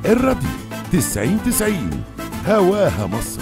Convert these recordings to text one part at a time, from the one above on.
الراديو 90 90 هواها مصر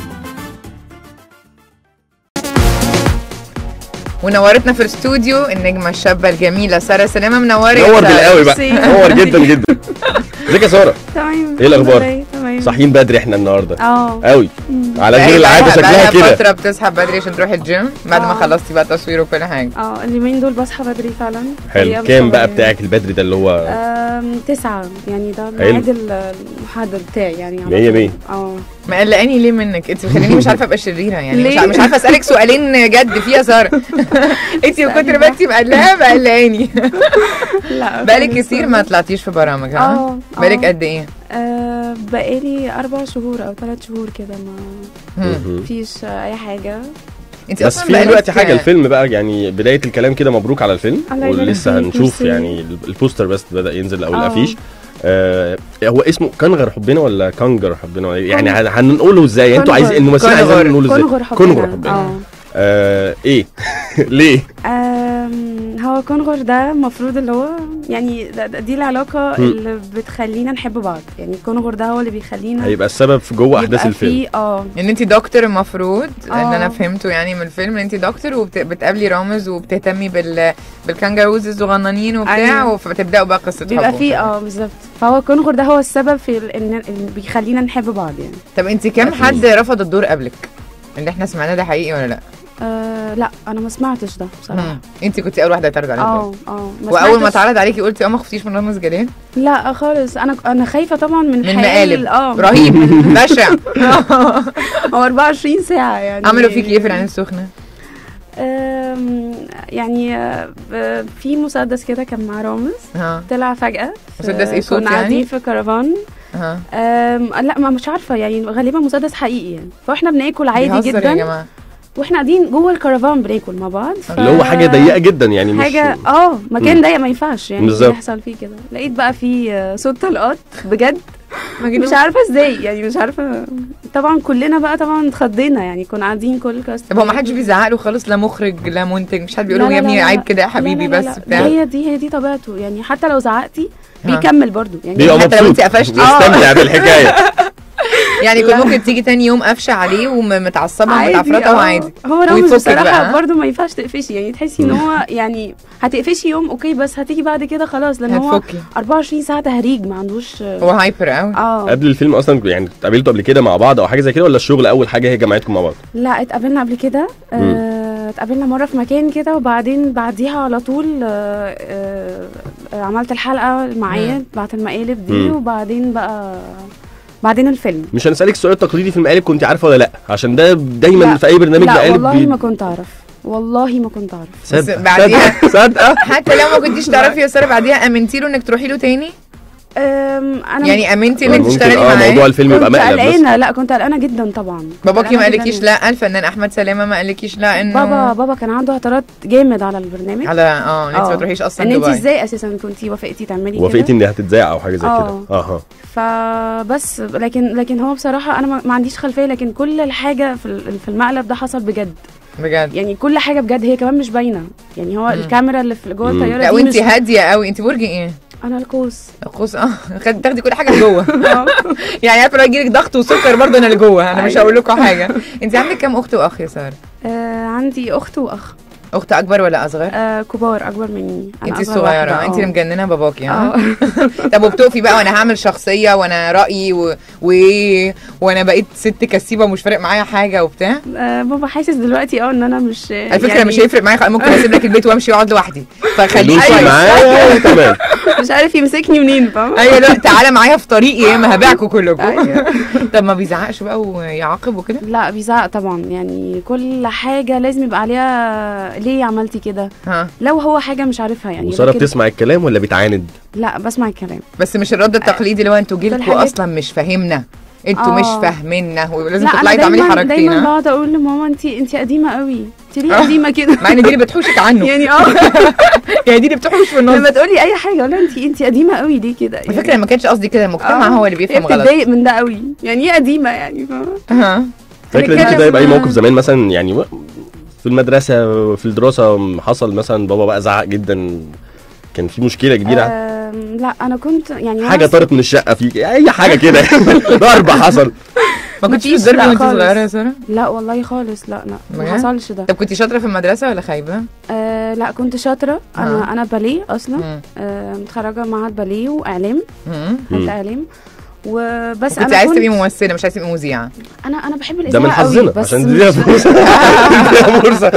ونورتنا في الاستوديو النجمه الشابه الجميله ساره سلامه منوره يا نور سارة. بالقوي بقى ميرسي. نور جدا جدا ازيك يا ساره تمام إيه الأخبار؟ الحمد لله، تمام صاحيين بدري احنا النهارده اه قوي على بقالي- غير العاده بقالها- شكلها بقالها كده فتره بتصحى بدري عشان تروحي الجيم بعد ما آه. خلصتي بقى تصوير وكل حاجه اه اليومين دول بصحى بدري فعلا حلو هي كام بصحى بقى بدري. بتاعك البدري ده اللي هو آم، تسعة يعني ده حلو. الميعاد ال- المحدد بتاعي يعني على مية طول. مية. اه مقلقاني ليه منك انت بتخليني مش عارفه ابقى شريره يعني مش, ليه؟ ع- مش عارفه اسالك سؤالين جد فيها ساره انت من كتر ما انت مقلقه مقلقاني لا بقالك خالص. كتير ما طلعتيش في برامج ها اه بقالك آه. قد ايه آه بقالي أربع شهور أو ثلاث شهور كده ما مم. مهم. فيش آه، أي حاجة انت بس اصلا في بقالك- دلوقتي حاجه الفيلم بقى يعني بدايه الكلام كده مبروك على الفيلم الله يبارك ولسه فيك، هنشوف ميرسي. يعني البوستر بس بدا ينزل او آه. الافيش آه هو اسمه كنغر حبنا ولا كنجر حبنا ولا إيه؟ يعني كنغر. هن- هنقوله ازاي انتوا كنغر. عايزين الممثلين كنغر. عايزين نقوله ازاي كونغر حبنا كنغر حبنا اه آه ايه ليه آم، هو كونغر ده المفروض اللي هو يعني ده- ده- دي العلاقة مم. اللي بتخلينا نحب بعض يعني كونغر ده هو اللي بيخلينا هيبقى السبب في جوه احداث يبقى الفيلم فيه- اه ان انت دكتور المفروض ان آه. انا فهمته يعني من الفيلم ان انت دكتور وبتقابلي رامز وبتهتمي بال بالكانجاروز الصغننين وبتاع أيوة. فبتبداوا بقى قصه بيبقى حب فيه اه بالظبط فهو كونغر ده هو السبب في ال- ان إن بيخلينا نحب بعض يعني طب انت كام حد رفض الدور قبلك اللي احنا سمعناه ده حقيقي ولا لا آه لا انا ما سمعتش ده بصراحه مم. انت كنت اول واحده تعرض عليها اه اه ما واول ما سمعتش- اتعرض عليكي قلتي اه ما خفتيش من رامز جلال لا خالص انا انا خايفه طبعا من من حياة مقالب ال- اه رهيب بشع هو 24 ساعه يعني عملوا فيك ايه في العين السخنه آم، يعني آه، ب- في مسدس كده كان مع رامز ها طلع فجأة في- مسدس إيه، صوت كنا قاعدين يعني؟ في كرفان ها أم لا ما مش عارفة يعني غالبا مسدس حقيقي يعني فاحنا بناكل عادي بيهزر يا جدا جماعه واحنا قاعدين جوه الكرفان بناكل مع بعض ف... اللي هو حاجه ضيقه جدا يعني مش حاجة اه مكان مم. ضيق ما ينفعش يعني بالظبط. يحصل فيه كده لقيت بقى في آه، صوت طلقات بجد مجنون. مش عارفة ازاي يعني مش عارفة طبعا كلنا بقى طبعا اتخضينا يعني كنا قاعدين كل كاست طب هو ما حدش بيزعق له خالص لا مخرج لا منتج مش حد بيقول له لا، يا لا، ابني لا، لا. عيب كده يا لا، حبيبي لا، لا، بس لا. بتاع هي دي هي دي طبيعته يعني حتى لو زعقتي ها. بيكمل برضو يعني بيبقى حتى لو مبسوط انت قفشتي يستمتع بالحكايه يعني كنت ممكن تيجي تاني يوم قفشه عليه ومتعصبه عادي، ومتعفرطه آه. وعادي هو رامز ويفكك بصراحة بقى. برضو ما ينفعش تقفشي يعني تحسي ان هو يعني هتقفشي يوم اوكي بس هتيجي بعد كده خلاص لان هو هتفكي 24 ساعة تهريج ما عندوش هو هايبر قوي اه قبل الفيلم اصلا يعني اتقابلتوا قبل كده مع بعض او حاجه زي كده ولا الشغل اول حاجه هي جمعتكم مع بعض لا اتقابلنا قبل كده آه، اتقابلنا مرة في مكان كده وبعدين بعديها على طول آه، آه، آه، عملت الحلقة معايا مم. بعت المقالب دي مم. وبعدين بقى بعدين الفيلم مش هنسالك السؤال التقليدي في المقالب كنت عارفه ولا لا عشان ده دايما لا. في اي برنامج لا مقالب والله بي- ما كنت اعرف والله ما كنت اعرف صدق بعديها- صدق- صدقه حتى لو ما كنتيش تعرفي يا ساره بعديها امنتي له انك تروحي له تاني أم، انا يعني امنتي انك ممكن تشتغلي اه معاه موضوع الفيلم يبقى كنت مقلب بس قلقانه لا كنت قلقانه جدا طبعا كنت باباكي ما قلقانة قالكيش جداً. لا الفنان احمد سلامه ما قالكيش لا انه بابا بابا كان عنده اعتراض جامد على البرنامج على اه انت ما آه. تروحيش اصلا ان انت دبي ازاي اساسا كنتي وافقتي تعملي وافقتي كده ان هتتذاع او حاجه زي كده آه. اها فبس لكن لكن هو بصراحه انا ما ما عنديش خلفيه لكن كل الحاجه في ال- في المقلب ده حصل بجد بجد يعني كل حاجه بجد هي كمان مش باينه يعني هو مم. الكاميرا اللي في جوه مم. الطياره لا دي وانت مش هاديه قوي انت برج ايه انا القوس قوس اه خد- تاخدي كل حاجه لجوه يعني عارفه لو يجيلك ضغط وسكر برضه انا لجوه انا مش أيوة. هقول لكم حاجه انت عندك كام اخت واخ يا ساره آه عندي اخت واخ اخت اكبر ولا اصغر آه كبار اكبر مني أنا انت أصغر واحدة، الصغيره انت آه. اللي مجننه باباكي ها اه طب وبتقفي بقى وانا هعمل شخصيه وانا رايي و... و... وانا بقيت ست كسيبه ومش فارق معايا حاجه وبتاع آه، بابا حاسس دلوقتي اه ان انا مش على فكره مش هيفرق معايا خ- ممكن اسيب لك البيت وامشي واقعد لوحدي فخليك فلوسي كويس معايا تمام مش عارف يمسكني منين فاهم ايوه لا تعالى معايا في طريقي يا اما هبيعكم كلكم أيوة. طب ما بيزعقش بقى ويعاقب وكده لا بيزعق طبعا يعني كل حاجه لازم يبقى عليها ليه عملتي كده ها لو هو حاجه مش عارفها يعني وساره لكن- بتسمع الكلام ولا بتعاند لا بسمع الكلام بس مش الرد التقليدي اللي هو انتوا جيلكوا الحاجات- اصلا مش فاهمنا انتوا آه. مش فاهميننا ولازم لا انا تطلعي تعملي دايما حركتين دايما ها بقعد اقول لماما انت انت قديمه قوي انت ليه آه. قديمه كده مع ان دي اللي بتحوشك عنه يعني اه يعني دي اللي بتحوش في النص لما تقولي اي حاجه اقول لها انت انت قديمه قوي ليه كده على فكره ما كانش قصدي كده المجتمع آه. هو اللي هي بيفهم غلط بتتضايق من ده قوي يعني ايه قديمه يعني فاهمه ها فاكره هنتكلم انت ده يبقى اي في- موقف زمان مثلا يعني و- في المدرسه في الدراسه حصل مثلا بابا بقى زعق جدا كان في مشكله كبيره آم، لا انا كنت يعني حاجه وأنا- طارت من الشقه فيك اي حاجه كده ضرب حصل ما كنتش مفيش، بتضربي لا وانت خالص. صغيره يا ساره لا والله خالص لا لا بجد؟ ما حصلش ده طب كنت شاطره في المدرسه ولا خايبه آه لا كنت شاطره انا آه. انا باليه اصلا مم. آه متخرجه معهد باليه واعلام مم. مم. خدت اعلام وبس كنت انا عايزه كنت تبقي ممثله مش عايزه تبقي مذيعه انا انا بحب ده الاذاعه من قوي حظنا بس عشان مش- تديها فرصه تديها فرصه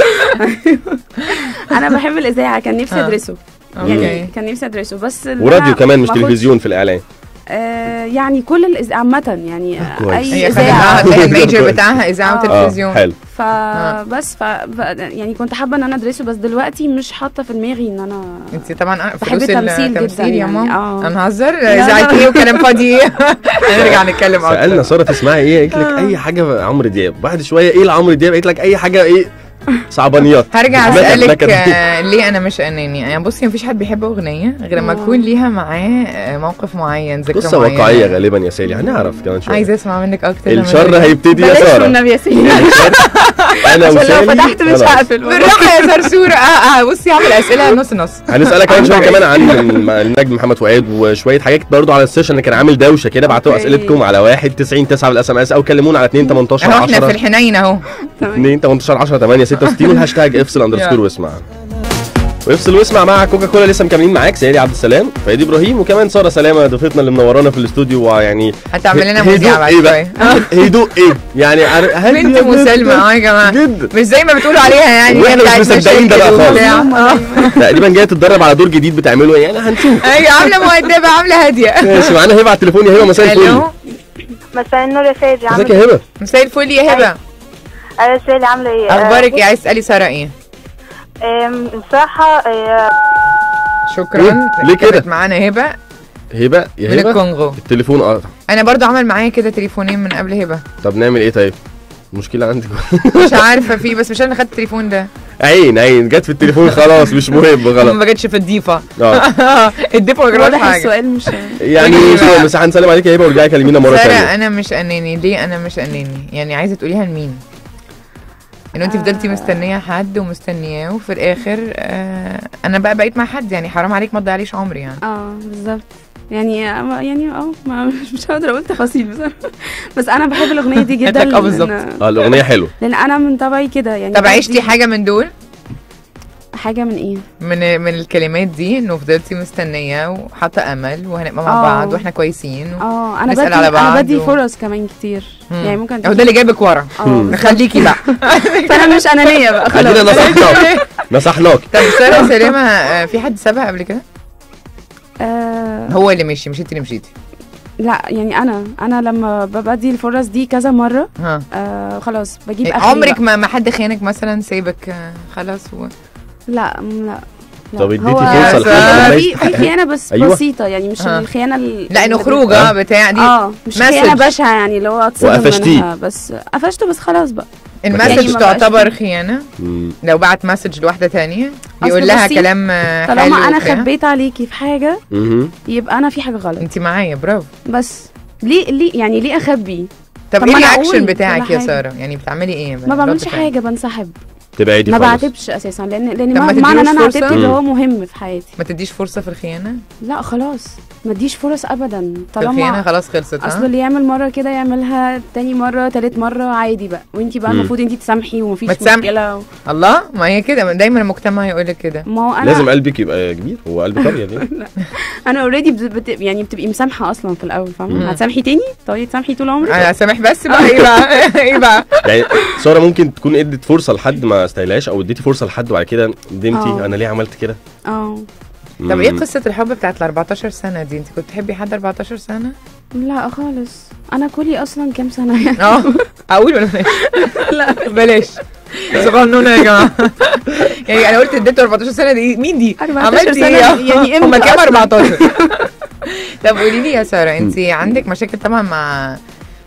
انا بحب الاذاعه كان نفسي آه. ادرسه اوكي يعني كان نفسي ادرسه بس اللي وراديو أنا كمان مش ما كنتش- تلفزيون في الاعلان آه يعني كل الإذاعة عامة يعني كويس. أي هي إذاعة خدتها الميجر بتاعها اذاعه آه. وتلفزيون اه حلو فبس ف ف- يعني كنت حابة إن أنا أدرسه بس دلوقتي مش حاطة في دماغي إن أنا انت طبعا بحب فلوس التمثيل جدا التمثيل يا يعني، ماما آه. هنهزر لا. اذاعه ايه وكلام فاضي ايه هنرجع نتكلم اكتر سالنا ساره تسمعي ايه قالت لك اي حاجه عمرو دياب بعد شويه ايه لعمرو دياب قالت لك اي حاجه ايه صعبانيات هرجع نكد- اسالك نكد. آه، ليه انا مش اناني يعني بصي مفيش حد بيحب اغنيه غير لما آه. يكون ليها معاه آه، موقف معين ذكرى قصه معينة. واقعيه غالبا يا سالي هنعرف كمان شويه عايزه اسمع منك اكتر لما الشر نرجع. هيبتدي يا بلاش ساره والنبي يا سيدي الشر انا عشان وسالي لو فتحت مش خلاص. هقفل بالراحه يا صرصوره اه اه بصي هعمل اسئله نص نص هنسالك كمان شويه كمان عن الم- النجم محمد فؤاد وشويه حاجات برضو على السيشن اللي كان عامل دوشه كده بعتوا أوكي. اسئلتكم على 1 90 9 بالاس ام اس او كلمونا على 2 18 اهو احنا في 10 الحنين اهو 2 18 10 8 66 والهاشتاج افصل اندرسكور يلا. واسمع وافصل واسمع مع كوكا كولا لسه مكملين معاك سيدي عبد السلام فادي ابراهيم وكمان ساره سلامه ضيفتنا اللي منورانا في الاستوديو ويعني هتعمل لنا هدوء مذيعه بعد ايه بقى؟ شويه هدوء ايه يعني عار- هادية بنت جداً مسالمه اه يا جماعه جدا مش زي ما بتقولوا عليها يعني وإحنا هي مش بتاعت مصدقين ده بقى مشاكل خالص. وبتاع. آه. تقريبا جايه تتدرب على دور جديد بتعمله يعني هنشوف ايوه عامله مؤدبه عامله هاديه ماشي معانا هبه على التليفون يا هبه مساء الفل الو مساء النور يا سيدي عامل ازيك يا هبه مساء الفل يا هبه ايه يا سيدي عامله ايه اخبارك ايه عايز تسالي ساره ايه آم، بصراحه آه، شكرا ليه؟ ليه كده؟ كانت معانا هبه هبه يا من هبه الكونغو التليفون قطع انا برضو عمل معايا كده تليفونين من قبل هبه طب نعمل ايه طيب المشكله عندك مش عارفه في بس مش انا اللي خدت التليفون ده عين عين جت في التليفون خلاص مش مهم غلط ما جاتش في الضيفه اه الضيفه ما جربش واضح حاجه السؤال مش يعني قولي مش بقى. مهم بس هنسلم عليك يا هبه ورجعي كلمينا مره ساره ثانيه انا مش اناني ليه انا مش اناني يعني عايزه تقوليها لمين ان انت فضلتي آه. مستنيه حد ومستنياه وفي الاخر آه انا بقى بقيت مع حد يعني حرام عليك ما تضيعليش عمري يعني اه بالظبط يعني يعني اه ما- مش هقدر اقول تفاصيل بصراحه بس انا بحب الاغنيه دي جدا قالت لك اه بالظبط. لأن- اه الاغنيه حلوه لان انا من طبعي كده يعني طب بدي عشتي حاجه من دول حاجه من ايه من من الكلمات دي انه فضلتي مستنيه وحاطه امل وهنبقى مع آه. بعض واحنا كويسين و... اه انا نسأل بدي على بعض انا بدي و- فرص كمان كتير مم. يعني ممكن اهو ده اللي جايبك ورا اه بالظبط. خليكي بقى فانا مش انانيه بقى خلينا خلاص نصحناك نصحناك طب ساره سلامه آه، في حد سابها قبل كده آه هو اللي مشي مش انت اللي مشيتي لا يعني انا انا لما بدي الفرص دي كذا مره ها آه خلاص بجيب اخري عمرك بقى. ما ما حد خانك مثلا سايبك آه، خلاص و... لا م- لا لا. طب اديتي هو- فرصة لحد ما ما في يستحق. في خيانه بس أيوة. بسيطه يعني مش ها. الخيانه ال- لا انه اللي- خروجه بتاع دي اه مش مسج. خيانه بشعه يعني اللي هو اتصدم وقفشتيه. منها بس قفشته بس خلاص بقى المسج يعني ما بقاش تعتبر في- خيانه مم. لو بعت مسج لواحده تانية بيقول أصل لها بصي، كلام آه، حلو طالما انا وبتاع. خبيت عليكي في حاجه مهم. يبقى انا في حاجه غلط انت معايا برافو بس ليه ليه يعني ليه اخبي طب طب ايه ما أنا الرياكشن أقول بتاعك كل يا حاجة. ساره يعني بتعملي ايه ما بعملش رد فعل؟ حاجه بنسحب تبعدي ما خالص بعاتبش اساسا لان لان طب ما ما- معنى ان تديلوش انا فرصة؟ عاتبت اللي مم. هو مهم في حياتي ما تديش فرصه في الخيانه لا خلاص ما اديش فرص ابدا في الخيانه طالما خلاص خلصت اصل ها اللي يعمل مره كده يعملها تاني مره تالت مره عادي بقى وانتي بقى مم. المفروض انتي تسامحي ومفيش ما تسامحي. مشكله و... الله ما هي كده دايما المجتمع يقول لك كده ما هو انا لازم قلبك يبقى كبير هو قلب قريه دي انا اوريدي بت... يعني بتبقي مسامحه اصلا في الاول مم. فاهمه هتسامحي تاني تقعدي تسامحي طول عمرك انا سامح بس بقى ايه بقى ايه بقى يعني ساره ممكن تكون ادت فرصه لحد ما استاهلهاش او اديتي فرصه لحد وبعد كده ندمتي آه. انا ليه عملت كده اه طب ايه مم. قصه الحب بتاعت ال 14 سنه دي انت كنت تحبي حد 14 سنه لا خالص انا كلي اصلا كام سنه يعني اه اقول ولا بلاش لا بلاش صغنونه يا جماعه يعني انا قلت اديته 14 سنه دي مين دي 14 عملتي سنة ايه يعني هم امتى كام أصلاً؟ 14 طب قولي لي يا ساره انت عندك مشاكل طبعا مع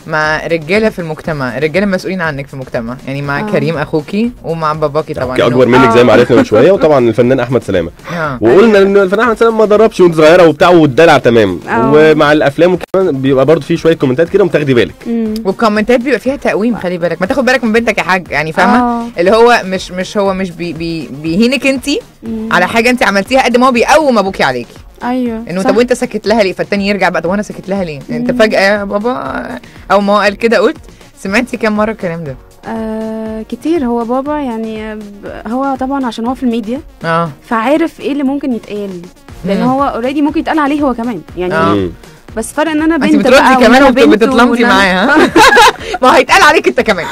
مع رجاله في المجتمع الرجاله مسؤولين عنك في المجتمع يعني مع آه. كريم اخوكي ومع باباكي طبعا اوكي اكبر إنه- منك زي ما آه. عرفنا من شويه وطبعا الفنان احمد سلامه آه. وقلنا ان الفنان احمد سلامه ما ضربش وانت صغيره وبتاع والدلع تمام آه. ومع الافلام وكمان بيبقى برضه في شويه كومنتات كده وتاخدي بالك مم. والكومنتات بيبقى فيها تقويم خلي بالك ما تاخد بالك من بنتك يا حاج يعني فاهمه آه. اللي هو مش مش هو مش بي بي بيهينك انت مم. على حاجه انت عملتيها قد ما هو بيقوم ابوكي عليكي ايوه انه صح. طب وانت سكت لها ليه فالتاني يرجع بقى طب وانا سكت لها ليه انت مم. فجاه يا بابا او ما هو قال كده قلت سمعتي كام مره الكلام ده آه كتير هو بابا يعني آه، ب- هو طبعا عشان هو في الميديا اه فعارف ايه اللي ممكن يتقال لان مم. هو اوريدي ممكن يتقال عليه هو كمان يعني آه. مم. بس فرق ان انا انت بنت بتردي بقى كمان وأنا بنت وبتتلمطي وإن أنا- معاه ها ما هو هيتقال عليك انت كمان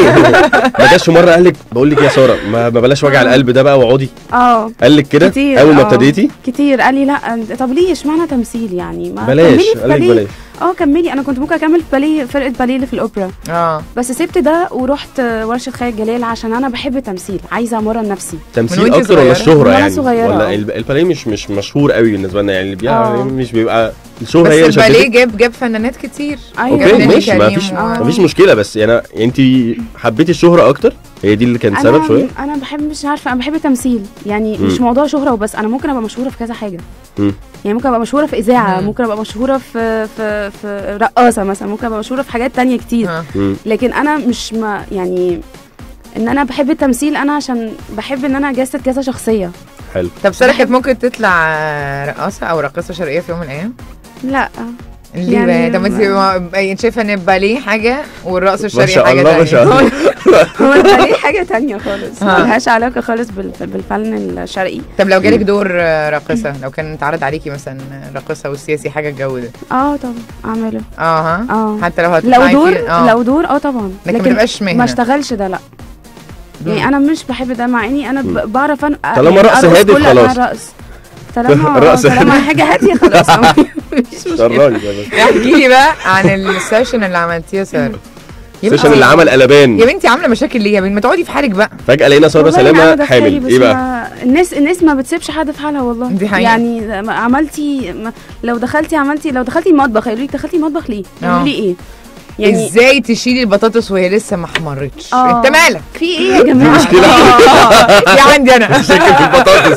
ما جاش مره قال لك بقول لك يا ساره ما ما بلاش وجع القلب ده بقى واقعدي اه قال لك كده كتير، اول ما آه. ابتديتي كتير قال لي لا أنت- طب ليه اشمعنى تمثيل يعني ما بلاش كملي في قال لك باليه. بلاش اه كملي انا كنت ممكن اكمل في باليه فرقه باليه اللي في الاوبرا اه بس سبت ده ورحت ورشه خالد جلال عشان انا بحب التمثيل عايزه امرن نفسي تمثيل وانت اكتر ولا صغيرة؟ الشهره وأنا يعني صغيرة، ولا آه. الب- الباليه مش مش مشهور قوي بالنسبه لنا يعني اللي بيعمل آه. مش بيبقى الشهره بس هي اللي الباليه شدتك جاب جاب فنانات كتير ايوه اوكي نيلي ماشي ما كريم فيش و- ما فيش مشكله بس يعني انت حبيتي الشهره اكتر هي دي اللي كان سبب انا شويه انا بحب مش عارفه انا بحب التمثيل يعني مم. مش موضوع شهره وبس انا ممكن ابقى مشهوره في كذا حاجه مم. يعني ممكن ابقى مشهوره في اذاعه مم. ممكن ابقى مشهوره في في في رقاصه مثلا ممكن ابقى مشهوره في حاجات تانية كتير آه. مم. لكن انا مش ما يعني ان انا بحب التمثيل انا عشان بحب ان انا اجسد كذا شخصيه حلو طب ساره كانت ممكن تطلع رقاصه او راقصه شرقيه في يوم من الايام لا ليه يعني بقى طب انت ما- انت شايفه ان الباليه حاجه والرقص ما الشرقي شاء حاجه الله ما تانية. شاء الله هو الباليه حاجه تانية خالص آه. ملهاش علاقه خالص بال- بالفن الشرقي طب لو جالك دور آه، راقصه لو كان اتعرض عليكي مثلا راقصه والسياسي حاجه الجو ده اه طبعا اعمله اه ها اه حتى لو لو هتطلعي دور فيه- اه لو دور اه طبعا لكن ما تبقاش مهنه ما اشتغلش ده لا يعني انا مش بحب ده مع اني انا مم. ب- بعرف أن... طالما يعني رقص أرقص هادف كل أنواع خلاص. الرقص طالما رقص طالما حاجه هاديه خلاص مفيش مشكله شراني بس احكي لي بقى عن السيشن اللي عملتيها يا ساره يا السيشن بنتي- اللي عمل قلبان يا بنتي عامله مشاكل ليه يا بنتي ما تقعدي في حالك بقى فجاه لقينا ساره والله أنا سلامه قاعدة في حالي حامل بس ايه بقى ما... الناس الناس ما بتسيبش حد في حالها والله دي حقيقة. يعني ما عملتي ما... لو دخلتي عملتي لو دخلتي المطبخ يقولوا لك دخلتي المطبخ ليه؟ آه. يقولوا لي ايه؟ يعني ازاي تشيلي البطاطس وهي لسه ما احمرتش آه. انت مالك في ايه يا جماعه؟ مشكلة. دي عندي انا مشاكل في البطاطس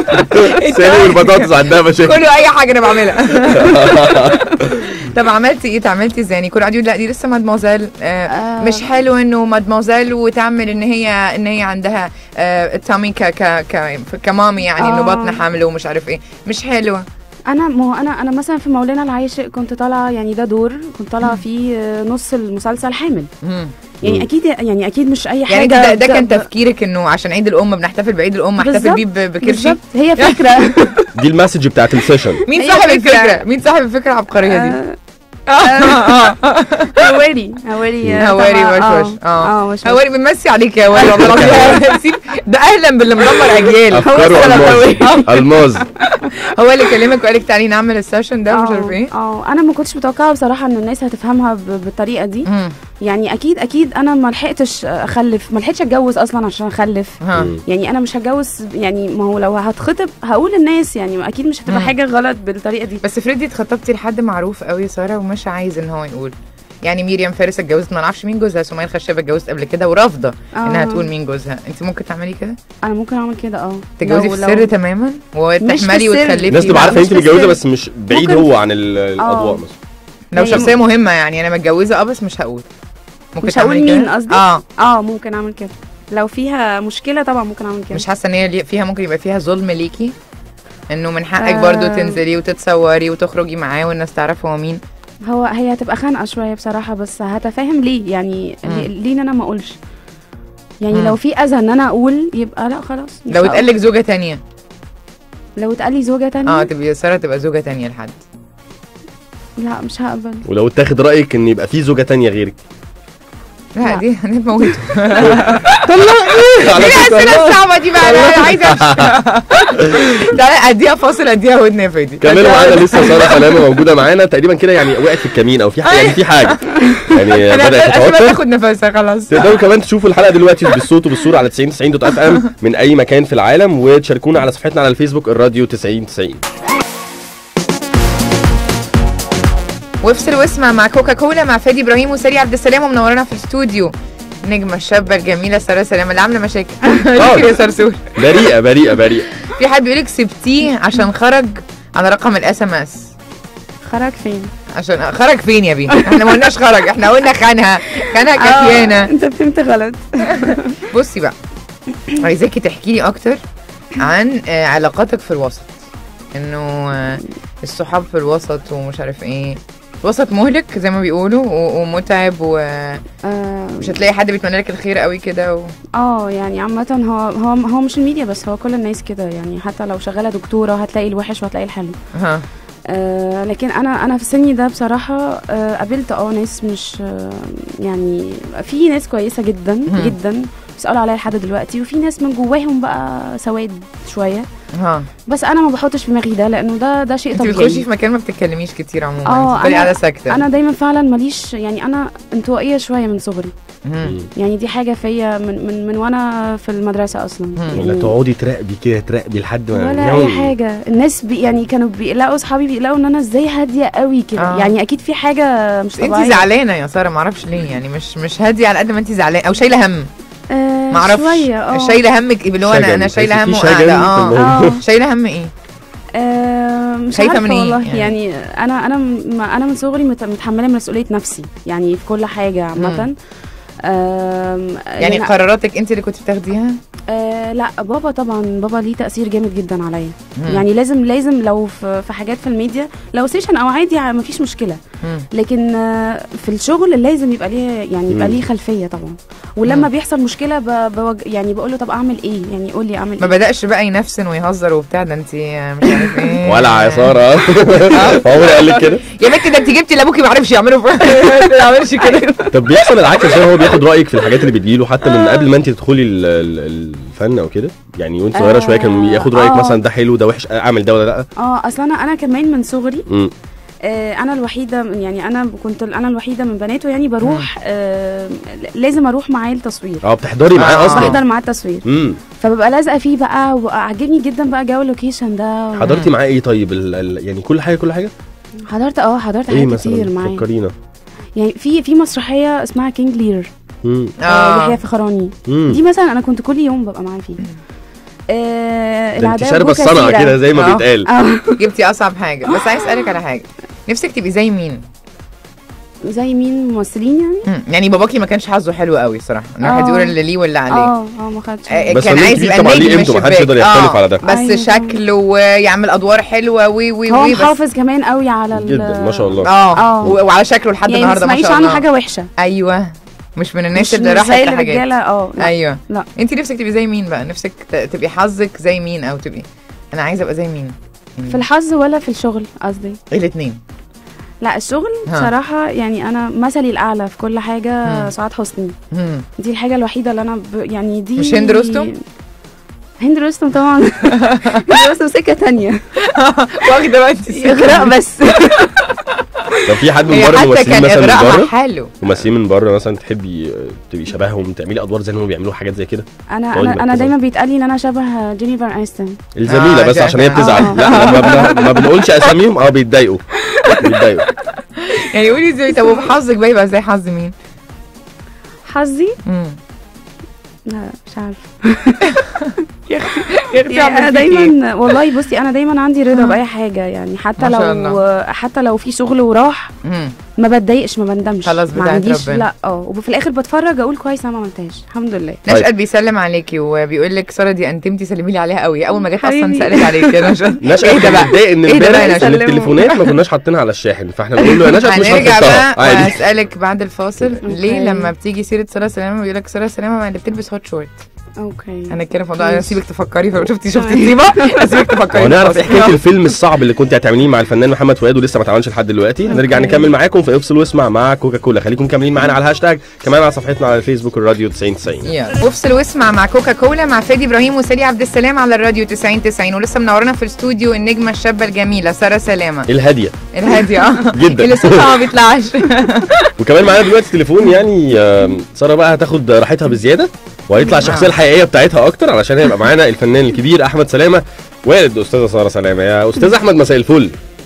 سامي والبطاطس عندها مشاكل كله اي حاجه انا بعملها طب عملتي ايه عملتي ازاي يعني كل قاعد يقول لا دي لسه مادموزيل آه آه. مش حلو انه مادموزيل وتعمل ان هي ان هي عندها آه تامي ك ك ك كمامي يعني انه آه. بطن حامل ومش عارف ايه مش حلوه انا ما هو انا انا مثلا في مولانا العاشق كنت طالعه يعني ده دور كنت طالعه فيه آه، نص المسلسل حامل مم. يعني مم. اكيد يعني اكيد مش اي حاجه يعني انت ده, ده كان ب- تفكيرك انه عشان عيد الام بنحتفل بعيد الام احتفل بالظبط. بيه ب- بكرشي بالظبط هي فكره دي المسج بتاعت السيشن مين هي صاحب فكرة. الفكره مين صاحب الفكره العبقريه دي آه، هواري هواري آه، هواري طبعاً. وش وش اه اه وش وش هواري بنمسي عليك يا هواري والله العظيم سيب- ده اهلا باللي مدمر اجيال افكار هو والماز الماز هو اللي كلمك وقال لك تعالي نعمل السيشن ده ومش آه، عارف ايه اه انا ما كنتش متوقعه بصراحه ان الناس هتفهمها ب- بالطريقه دي مم. يعني اكيد اكيد انا ما لحقتش اخلف ما لحقتش اتجوز اصلا عشان اخلف ها يعني انا مش هتجوز يعني ما هو لو هتخطب هقول للناس يعني اكيد مش هتبقى مم. حاجه غلط بالطريقه دي بس فريدي اتخطبتي لحد معروف قوي يا ساره ومش عايز ان هو يقول يعني ميريام فارس اتجوزت ما نعرفش مين جوزها سمية الخشابه اتجوزت قبل كده ورافضه انها آه. تقول مين جوزها انت ممكن تعملي كده انا ممكن اعمل كده اه تتجوزي لو- في لو- السر تماما وتحملي السر. وتخلفي الناس تبقى لا، عارفه مش انت بس- متجوزه بس مش بعيد ممكن- هو عن ال- الاضواء مثلا لو هي شخصيه م- مهمه يعني انا متجوزه اه بس مش هقول ممكن مش هقول تعملي مين كده؟ قصدي اه اه ممكن اعمل كده لو فيها مشكله طبعا ممكن اعمل كده مش حاسه ان هي لي- فيها ممكن يبقى فيها ظلم ليكي انه من حقك آه. برضو تنزلي وتتصوري وتخرجي معاه والناس تعرف هو مين هو هي هتبقى خانقه شويه بصراحه بس هتفهم ليه يعني مم. ليه ليه ان انا ما اقولش يعني مم. لو في اذى ان انا اقول يبقى لا خلاص مش لو هقول. اتقال لك زوجه تانية لو اتقال لي زوجه تانية اه تبقي ساره تبقى زوجه تانية لحد لا مش هقبل ولو اتاخد رايك ان يبقى في زوجه تانية غيرك لا لا. دي هنموته على ايه فكرة الاسئله الصعبه دي بقى انا أنا عايزه أمشي. تعالى اديها فاصل اديها ودن يا فادي كملوا معانا لسه ساره سلامه موجوده معانا تقريبا كده يعني وقعت في الكمين او في حاجه يعني في حاجه يعني انا بدات اسمها تتوتر تاخد نفسها خلاص تقدروا كمان تشوفوا الحلقه دلوقتي بالصوت وبالصوره على 90 90 دوت اف ام من اي مكان في العالم وتشاركونا على صفحتنا على الفيسبوك الراديو 90 90 وافصل واسمع مع كوكا كولا مع فادي ابراهيم وساري عبد السلام ومنورانا في الاستوديو النجمه الشابه الجميله ساره سلامه اللي عامله مشاكل فاكر يا صرصور بريئه بريئه بريئه في حد بيقول لك سبتيه عشان خرج على رقم الاس ام اس خرج فين؟ عشان خرج فين يا بيه احنا ما قلناش خرج احنا قلنا خانها خانها كفيانه آه، انت فهمت غلط بصي بقى عايزاكي تحكي لي اكتر عن آه، علاقاتك في الوسط انه آه، الصحاب في الوسط ومش عارف ايه وسط مهلك زي ما بيقولوا و- ومتعب ومش آه، هتلاقي حد بيتمنى لك الخير قوي كده و... اه يعني عامة هو هو هو مش الميديا بس هو كل الناس كده يعني حتى لو شغالة دكتورة هتلاقي الوحش وهتلاقي الحلو ها آه لكن انا انا في سني ده بصراحة آه قابلت اه ناس مش آه يعني في ناس كويسة جدا مم. جدا بيسألوا عليا لحد دلوقتي وفي ناس من جواهم بقى سواد شوية ها بس انا ما بحطش في دماغي ده لانه ده ده شيء انت طبيعي بتخشي في مكان ما بتتكلميش كتير عموما اه، بتفضلي انا- قاعده ساكته انا دايما فعلا ماليش يعني انا انطوائيه شويه من صغري مم. يعني دي حاجه فيا من من من وانا في المدرسه اصلا مم. ولا يعني تقعدي تراقبي كده تراقبي لحد ما ولا يوم. اي حاجه الناس بي يعني كانوا بيقلقوا اصحابي بيقلقوا ان انا ازاي هاديه قوي كده اه. يعني اكيد في حاجه مش بس انت طبيعيه زعلانه يا ساره معرفش ليه يعني مش مش هاديه على قد ما انت زعلانه او شايله هم آه معرفش شويه اه شايله همك اللي هو انا شجن. انا شايله هم في وقاعده شجن في اه الموضوع. اه شايله هم ايه آه، مش خايفة عارفة من ايه والله يعني؟ يعني, انا انا م- انا من صغري مت- متحمله مسؤوليه نفسي يعني في كل حاجه عامه آم، يعني لأن- قراراتك انت اللي كنت بتاخديها آه لا بابا طبعا بابا ليه تاثير جامد جدا عليا مم. يعني لازم لازم لو في, في حاجات في الميديا لو سيشن او عادي ع- مفيش مشكله مم. لكن آه، في الشغل لازم يبقى ليه يعني يبقى مم. ليه خلفيه طبعا ولما مم. بيحصل مشكله ب... بوج... يعني بقول له طب اعمل ايه يعني قول لي اعمل ما ايه بدأش بقى ينفسن ويهزر وبتاع ده انت مش عارف ايه ولع يا ساره عمري قال لك كده يا بنت ده انت جبتي اللي ابوكي ما عرفش يعمله ما يعملش كده طب بيحصل العكس عشان هو بياخد رايك في الحاجات اللي بتجيله حتى من قبل ما انت تدخلي ال- ال- الفن او كده يعني وانت صغيره آه، شويه كان ياخد رايك آه. مثلا ده حلو ده وحش اعمل ده ولا لا اه اصل انا انا كمان من صغري امم آه انا الوحيده يعني انا كنت انا الوحيده من بناته يعني بروح آه لازم اروح معاه التصوير اه بتحضري معاه آه. اصلا بحضر معاه التصوير امم فببقى لازقه فيه بقى وعجبني جدا بقى جو اللوكيشن ده و- حضرتي معاه ايه طيب ال ال يعني كل حاجه كل حاجه حضرت اه حضرت ايه حاجات كتير مثلا معاه فكرينا يعني في في مسرحيه اسمها كينج لير امم آه اه يحيى فخراني امم دي مثلا انا كنت كل يوم ببقى معاه فيه آه ده انت العداوة شاربه الصنعه كثيرة. كده زي ما آه. بيتقال اه جبتي اصعب حاجه بس عايز اسالك على حاجه نفسك تبقي زي مين زي مين ممثلين يعني مم. يعني باباكي ما كانش حظه حلو قوي صراحه ان الواحد آه. يقول اللي ليه واللي عليه اه اه ما خدش آه، بس كان فنان عايز كبير يبقى طبعا ليه نجم قيمته، محدش شباك. يقدر يختلف آه، على ده. بس أيوة. شكل ويعمل ادوار حلوه وي وي هو وي بس محافظ كمان قوي على ال- جدا ما شاء الله اه آه. و- وعلى شكله لحد يعني ما النهارده ما تسمعيش شاء عنه الله حاجه وحشه ايوه مش من الناس مش اللي مش راحت زي لحاجات الرجاله اه لا. ايوه لا. انت نفسك تبقي زي مين بقى نفسك ت- تبقي حظك زي مين او تبقي انا عايزه ابقى زي مين في الحظ ولا في الشغل قصدي الاثنين لا الشغل ها. صراحه يعني انا مثلي الاعلى في كل حاجه مم. سعاد حسني دي الحاجه الوحيده اللي انا ب... يعني دي مش هند رستم؟ هند رستم طبعا هند رستم سكه تانية واخده بقى انت اغراء بس طب في حد من هي بره حتى ممثلين كان مثلا من اغراءها بره حلو ممثلين من بره مثلا تحبي آه، تبقي شبههم تعملي ادوار زي ما هم بيعملوا حاجات زي كده انا قولي انا انا مركزة. دايما بيتقال لي ان انا شبه جينيفر انستون الزميله آه، بس عشان هي شايفة. بتزعل آه. لا لما بن- ما بنقولش اساميهم اه بيتضايقوا بيتضايقوا يعني قولي ازاي طب وحظك بقى يبقى زي حظ مين؟ حظي مم. لا مش عارفه يا اختي يعني انا أعمل فيك إيه؟ دايما والله بصي انا دايما عندي رضا باي حاجه يعني حتى ما شاء لو حتى لو في شغل وراح مم. ما بتضايقش ما بندمش خلاص ما بتاعت عنديش ربنا. لا اه وفي الاخر بتفرج اقول كويس انا ما عملتهاش الحمد لله نشأت بيسلم عليكي وبيقول لك ساره دي انتمتي سلمي لي عليها قوي اول ما جت اصلا حبيبي. سالت عليك يا نشأت نشأت اهدى بقى متضايق ان اهدى بقى امبارح يا عشان نشأت. التليفونات ما كناش حاطينها على الشاحن فاحنا بنقول له يا نشأت مش هنرجع هنحطها بقى عادي واسالك بعد الفاصل ليه أوكي. لما بتيجي سيره ساره سلامه بيقول لك ساره سلامه اللي بتلبس هوت شورت اوكي هنتكلم في موضوع انا ماشي. اسيبك تفكري شفتي شفتي تمام. الطيبه اسيبك تفكري ونعرف في ايه حكايه الفيلم الصعب اللي كنت هتعمليه مع الفنان محمد فؤاد ولسه ما اتعملش لحد دلوقتي هنرجع أوكي. نكمل معاكم في افصل واسمع مع كوكا كولا خليكم كاملين معانا على الهاشتاج كمان على صفحتنا على الفيسبوك الراديو 9090 يلا وافصل واسمع مع كوكا كولا مع فادي ابراهيم وسالي عبد السلام على الراديو 90 90 ولسه منورنا في الاستوديو النجمه الشابه الجميله ساره سلامه الهاديه الهاديه اه جدا. اللي صوتها ما بيطلعش وكمان معانا دلوقتي تليفون يعني آم، ساره بقى هتاخد راحتها بزياده وهيطلع الشخصيه الحقيقيه بتاعتها اكتر علشان هيبقى معانا الفنان الكبير احمد سلامه والد استاذه ساره سلامه يا استاذ احمد مساء الفل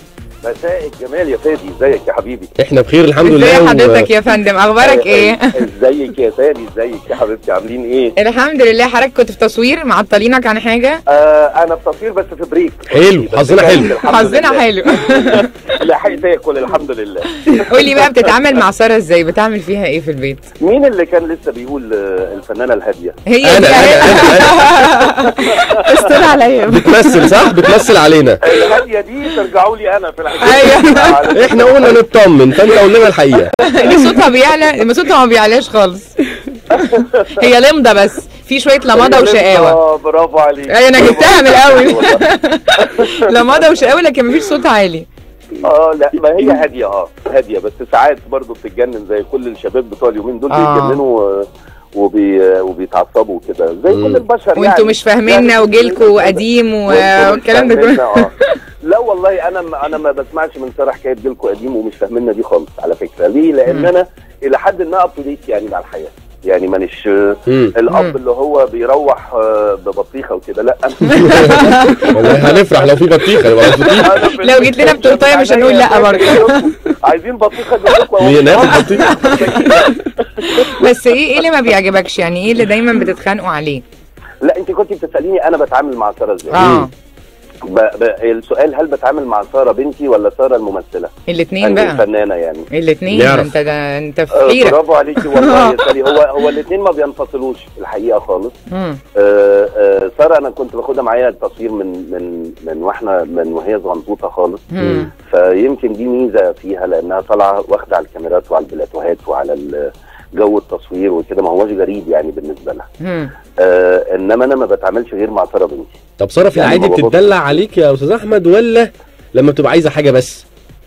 مساء الجمال يا فادي ازيك يا حبيبي احنا بخير الحمد لله ازي و- حضرتك يا فندم اخبارك ايه ازيك يا فادي ازيك يا حبيبتي عاملين ايه الحمد لله حضرتك كنت في تصوير معطلينك عن حاجه آه انا في تصوير بس في بريك حلو، بس حظنا جاهز حلو. الحمد حظنا لله. حلو لحقت اكل الحمد لله قولي بقى بتتعامل مع ساره ازاي بتعمل فيها ايه في البيت مين اللي كان لسه بيقول آه، الفنانه الهاديه هي انا دي انا انا, استر عليا أنا. بتمثل صح بتمثل علينا الهاديه دي ترجعوا لي انا في الحكايه أيوة. احنا قلنا نطمن فانت قول لنا الحقيقه دي صوتها بيعلى ما صوتها ما بيعلاش خالص هي لمضه بس في شويه لمضه وشقاوه اه برافو عليك أيوة، أنا جبتها من الأول. والله. لمضه وشقاوه لكن مفيش صوت عالي اه لا ما هي هاديه اه هاديه بس ساعات برضه بتتجنن زي كل الشباب بتوع اليومين دول آه. بيتجننوا آه، وبي وبيتعصبوا كده زي مم. كل البشر يعني وانتوا مش فاهميننا يعني وجيلكوا قديم و- وانتوا مش والكلام ده فاهميننا، كله آه. لا والله انا ما انا ما بسمعش من ساره حكايه جيلكوا قديم ومش فاهميننا دي خالص على فكره ليه؟ لان مم. انا الى حد ما اب يعني مع الحياه يعني مانيش آه، مم. الاب مم. اللي هو بيروح آه، ببطيخه وكده لا والله هنفرح لو في بطيخه يبقى مبسوطين أنا في لو جيت لنا بتورتايه مش هنقول لا برضه. عايزين بطيخه جنبكم هي ناخد بطيخه بس ايه ايه اللي ما بيعجبكش يعني ايه اللي دايما بتتخانقوا عليه لا انت كنت بتساليني انا بتعامل مع ساره ازاي اه ب... ب... السؤال هل بتعامل مع ساره بنتي ولا ساره الممثله الاثنين بقى الفنانه يعني الاثنين نعرف. انت ده انت في آه، حيره برافو عليكي والله يا سالي هو هو الاثنين ما بينفصلوش الحقيقه خالص مم. آه، آه، ساره انا كنت باخدها معايا التصوير من من من واحنا من وهي صغنطوطه خالص مم. فيمكن دي ميزه فيها لانها طالعه واخده على الكاميرات وعلى البلاتوهات وعلى ال- جو التصوير وكده ما هوش غريب يعني بالنسبه لها مم. آه انما انا ما بتعاملش غير مع ساره بنتي طب ساره في يعني العادي ما ببص- بتدلع عليك يا استاذ احمد ولا لما بتبقى عايزه حاجه بس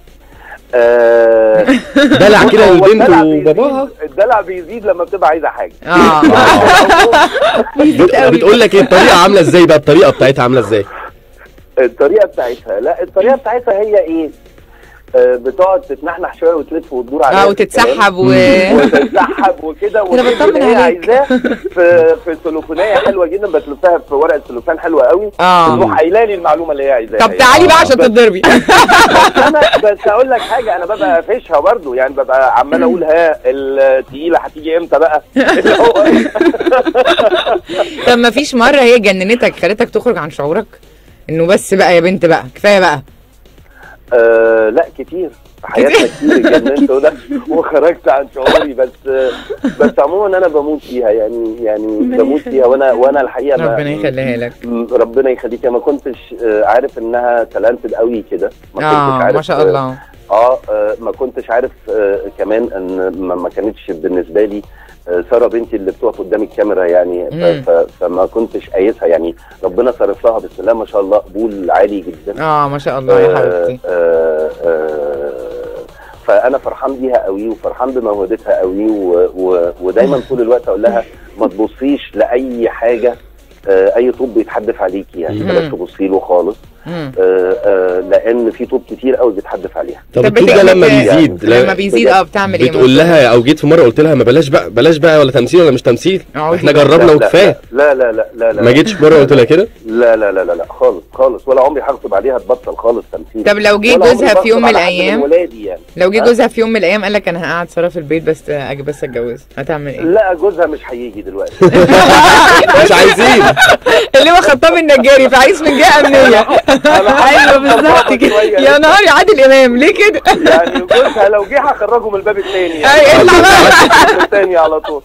آه دلع كده هو للبنت الدلع بيزيد- وباباها الدلع بيزيد لما بتبقى عايزه حاجه اه بت- بتقول لك ايه الطريقه عامله ازاي بقى الطريقه بتاعتها عامله ازاي الطريقه بتاعتها لا الطريقه بتاعتها هي ايه آه بتقعد تتنحنح شويه وتلف وتدور عليها اه في الكلام. وتتسحب و وتتسحب وكده أنا وتجيب بطمن اللي هي عليك. عايزاه في في سلوفونيه حلوه جدا بتلفها في ورقه سلوفان حلوه قوي اه تروح قايله لي المعلومه اللي هي عايزاها طب تعالي بقى عشان بس- تتضربي انا بس اقول لك حاجه انا ببقى قافشها برضو يعني ببقى عمال اقول ها التقيله هتيجي امتى بقى اللي هو طب ما فيش مره هي جننتك خلتك تخرج عن شعورك انه بس بقى يا بنت بقى كفايه بقى آه لا كتير في حياتنا كتير اتجننت وده وخرجت عن شعوري بس بس عموما انا بموت فيها يعني يعني ربنا بموت فيها وانا وانا الحقيقه ما- ربنا يخليها لك م- ربنا يخليك ما كنتش آه، عارف انها تالنتد قوي كده ما كنتش اه عارف ما شاء الله اه آه، ما كنتش عارف آه، كمان ان ما ما كانتش بالنسبه لي آه، ساره بنتي اللي بتقف قدام الكاميرا يعني مم. ف- ف- فما كنتش قايسها يعني ربنا صرف لها بسم الله ما شاء الله قبول عالي جدا اه ما شاء الله يا حبيبتي آه، آه، فانا فرحان بيها قوي وفرحان بموهبتها قوي و... و... ودايما طول الوقت اقول لها ما تبصيش لاي حاجه آه، اي طوب بيتحدف عليكي يعني مم. بلاش تبصي له خالص مم. آه، آه، لان في طوب كتير قوي بيتحدف عليها طب طب الطوب ده بتعمل لما إيه؟ بيزيد لما لا- بيزيد اه بتعمل ايه بتقول لها او جيت في مره قلت لها ما بلاش بقى بلاش بقى ولا تمثيل ولا مش تمثيل اقعدي احنا بقى. جربنا لا، لا، وكفايه لا لا لا لا لا ما جيتش في مره قلت لها كده لا لا لا لا لا خالص خالص ولا عمري هغصب عليها تبطل خالص تمثيل طب لو جه ولا عمري جوزها في يوم من بغصب على حد الايام ولادي يعني لو جه ها؟ جوزها في يوم من الايام قال لك انا هقعد ساره في البيت بس اجي بس اتجوز هتعمل ايه؟ لا جوزها مش هيجي دلوقتي مش عايزين اللي هو خطاب النجاري فعايز من جهه امنيه ايوه بالظبط كده يا نهار يا عادل امام ليه كده؟ يعني جوزها لو جه هخرجه من الباب الثاني أي، اطلع بقى. الثاني على طول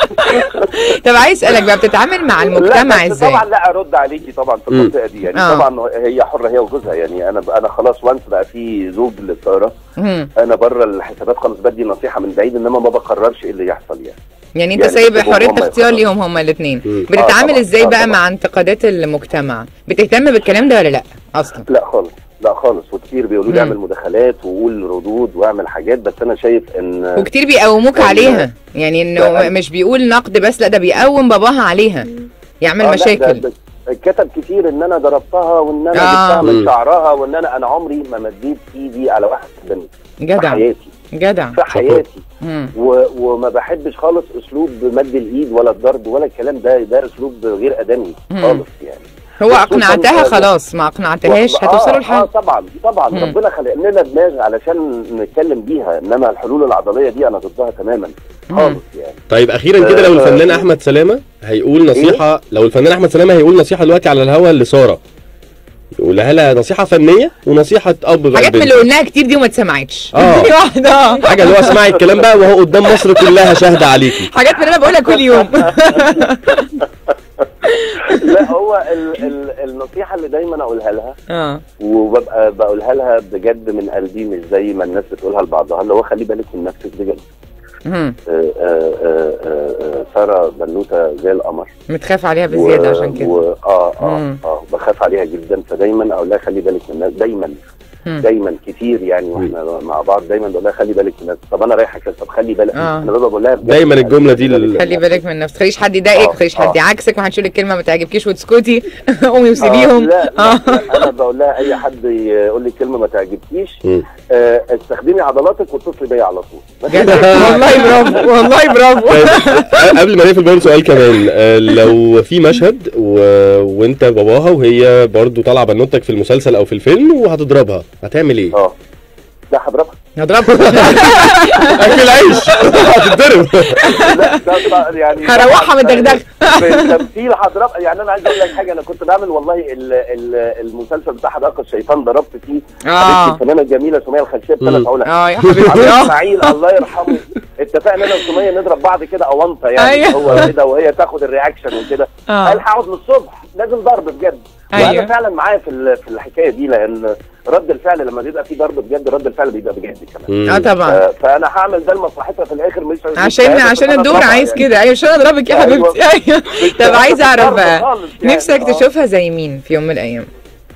طب عايز اسالك بقى بتتعامل مع المجتمع لا، بس ازاي؟ طبعا لا ارد عليكي طبعا في مم. المنطقه دي يعني آه. طبعا هي حره هي وجوزها يعني انا انا خلاص وانس بقى في زوج لساره مم. انا بره الحسابات خالص بدي نصيحه من بعيد انما ما بقررش ايه اللي يحصل يعني يعني انت يعني سايب بيبقوا حريه هم اختيار يقرروا. ليهم هما الاثنين مم. بتتعامل طبعاً، ازاي آه بقى طبعاً. مع انتقادات المجتمع بتهتم بالكلام ده ولا لا اصلا لا خالص لا خالص وكتير بيقولوا لي مم. اعمل مداخلات وقول ردود واعمل حاجات بس انا شايف ان وكتير بيقوموك يعني- عليها يعني انه لا. مش بيقول نقد بس لا ده بيقوم باباها عليها يعمل آه، لا، مشاكل ده- ده اتكتب كتير ان انا ضربتها وان انا آه. جبتها من مم. شعرها وان انا انا عمري ما مديت ايدي على واحد بنت في جدع حياتي جدع في حياتي مم. و... وما بحبش خالص اسلوب مد الايد ولا الضرب ولا الكلام ده ده اسلوب غير ادمي مم. خالص يعني هو خصوصاً- اقنعتها خلاص ما اقنعتهاش آه، هتوصلوا اه لحل طبعا طبعا مم. ربنا خلق لنا دماغ علشان نتكلم بيها انما الحلول العضليه دي انا ضدها تماما خالص يعني طيب اخيرا كده لو آه، الفنان آه. احمد سلامه هيقول نصيحه لو الفنان احمد سلامه هيقول نصيحه دلوقتي على الهوا لساره يقولها لها نصيحه فنيه ونصيحه اب بقى حاجات من البنت. اللي قلناها كتير دي وما اتسمعتش آه. دي واحده آه. حاجه اللي هو اسمعي الكلام بقى وهو قدام مصر كلها شاهده عليكي حاجات من اللي انا بقولها كل يوم لا هو ال ال النصيحه اللي دايما اقولها لها اه وببقى بقولها لها بجد من قلبي مش زي ما الناس بتقولها لبعضها اللي هو خلي بالك من نفسك بجد مم. آه، آه، آه، آه، ساره بنوته زي القمر متخاف عليها بزياده عشان كده و... اه اه مم. اه بخاف عليها جدا فدايما اقول لها خلي بالك من الناس دايما مم. دايما كتير يعني واحنا مع بعض دايما بقول لها خلي بالك من الناس طب انا رايحه كده طب خلي بالك آه. انا ببقى بقول لها بجد دايما الجملة دي خلي لل- خلي من بالك من نفسك خليش حد يضايقك آه، خليش حد آه. يعكسك ما حدش يقول لك كلمه ما تعجبكيش وتسكتي قومي آه وسيبيهم لا, اه لا, لا انا بقول لها اي حد يقول لي كلمه ما تعجبكيش مم. آه استخدمي عضلاتك واتصلي بيا على طول بس جدع والله برافو والله برافو طيب قبل ما نقفل برضه سؤال كمان آه، لو في مشهد و... وانت باباها وهي برضه طالعه بنوتك في المسلسل او في الفيلم وهتضربها هتعمل ايه؟ اه لا هضربها هضربك اكل عيش هتتضرب لا ده طبعاً يعني هروحها من الدغدغة. في التمثيل هضرب يعني انا عايز اقول لك حاجه انا كنت بعمل والله ال ال المسلسل بتاع حدائق الشيطان ضربت فيه اه حبيبتي الفنانه الجميله سميه الخلشيه بثلاث مم. عقلة اه يا عبد حبيبتي اه اسماعيل الله يرحمه اتفقنا انا وسميه نضرب بعض كده اونطه يعني أيوة. هو كده وهي تاخد الرياكشن وكده اه قال هقعد للصبح لازم ضرب بجد أيوة. وانا فعلا معايا في ال- في الحكايه دي لان رد الفعل لما بيبقى في ضرب بجد رد الفعل بيبقى بجد كمان اه طبعا آه، فانا هعمل ده لمصلحتها في الاخر مش مش عشان سعادة، عشان بس أنا الدور أضربها عايز يعني. كده ايوه عشان اضربك يا أيوة. حبيبتي ايوه مش طب عايزه اعرف ضرب بقى خالص يعني. نفسك آه. تشوفها زي مين في يوم من الايام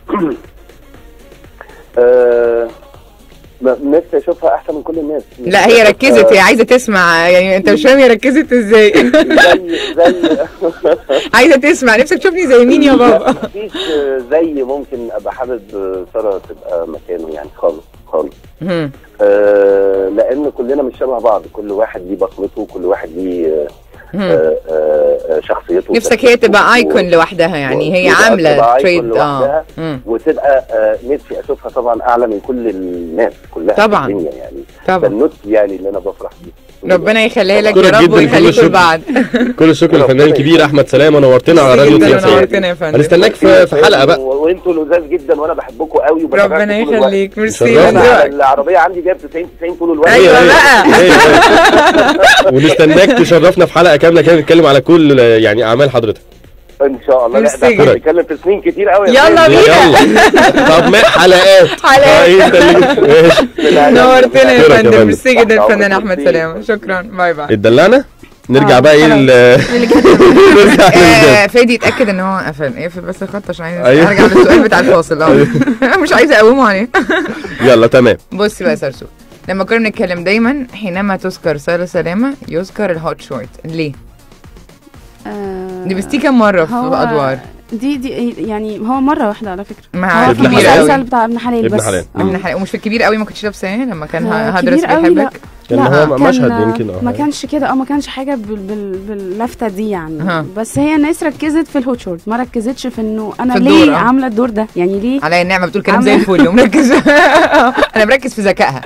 آه، م- نفسي اشوفها احسن من كل الناس لا هي ركزت هي عايزه تسمع يعني انت مش فاهم هي ركزت ازاي زي زي عايزه تسمع نفسك تشوفني زي مين يا بابا مفيش زي ممكن ابقى حابب ساره تبقى مكانه يعني خالص خالص مم. آه لان كلنا مش شبه بعض كل واحد ليه بصمته كل واحد ليه آه، مم. آه، آه، شخصيته نفسك هي تبقى ايكون لوحدها يعني هي وتبقى عامله تبقى تريد icon اه لوحدها. مم. وتبقى آه، نفسي اشوفها طبعا اعلى من كل الناس كلها طبعاً. في الدنيا يعني طبعا بنوت يعني اللي انا بفرح بيه ربنا يخليها لك أشكرك يا رب جداً، كل ويخليكم الشكر. لبعض كل الشكر للفنان الكبير احمد سلامه نورتنا على راديو جداً 90 ونورتنا يا فندم هنستناك في في حلقه بقى و- وانتوا لذاذ جدا وانا بحبكم قوي وبتابعكم ربنا طول الوقت. يخليك ميرسي شرفنا. انا على لذوقك. العربيه عندي جايب 90 90 طول الوقت أيوة إيه، بقى. إيه، إيه. ونستناك تشرفنا في حلقه كامله كده نتكلم على كل يعني اعمال حضرتك ان شاء الله لا ميرسي ده احنا جداً. بنتكلم في سنين كتير قوي يلا بينا يلا طب ما حلقات حلقات. آه، إيه، انت اللي- ماشي نورتنا يا أشكرك يا فندم فندم. ميرسي جدا تحت الفنان أمرك. احمد ميرسي. سلامه شكرا باي باي اتدلعنا نرجع آه، بقى ايه خلاص. ال- نرجع لل- آه، فادي اتاكد ان هو قفل اقفل بس الخط عشان عايز أيوة. ارجع للسؤال بتاع الفاصل اه مش عايزه اقومه عليه يلا تمام بصي بقى يا سرسوق لما كنا بنتكلم دايما حينما تذكر سارة سلامة يذكر الهوت شورت ليه؟ آه، لبستيه كام مرة في هو أدوار؟ دي دي يعني هو مره واحده على فكره مع هو في ابن حلال. المسلسل بتاع ابن حلال ابن بس حلال. آه. ابن حلال ومش في الكبير قوي ما كنتش لابساه لما كان آه، هدرس كبير قوي لا بيحبك كان لا، هو كان- مشهد يمكن اه ما كانش كده اه ما كانش حاجه بال بال باللفته دي يعني أها. بس هي الناس ركزت في الهوت شورت ما ركزتش في انه انا في الدور، ليه آه. عامله الدور ده يعني ليه عليا النعمة بتقول كلام زي عامل- الفل ومركز انا مركز في ذكائها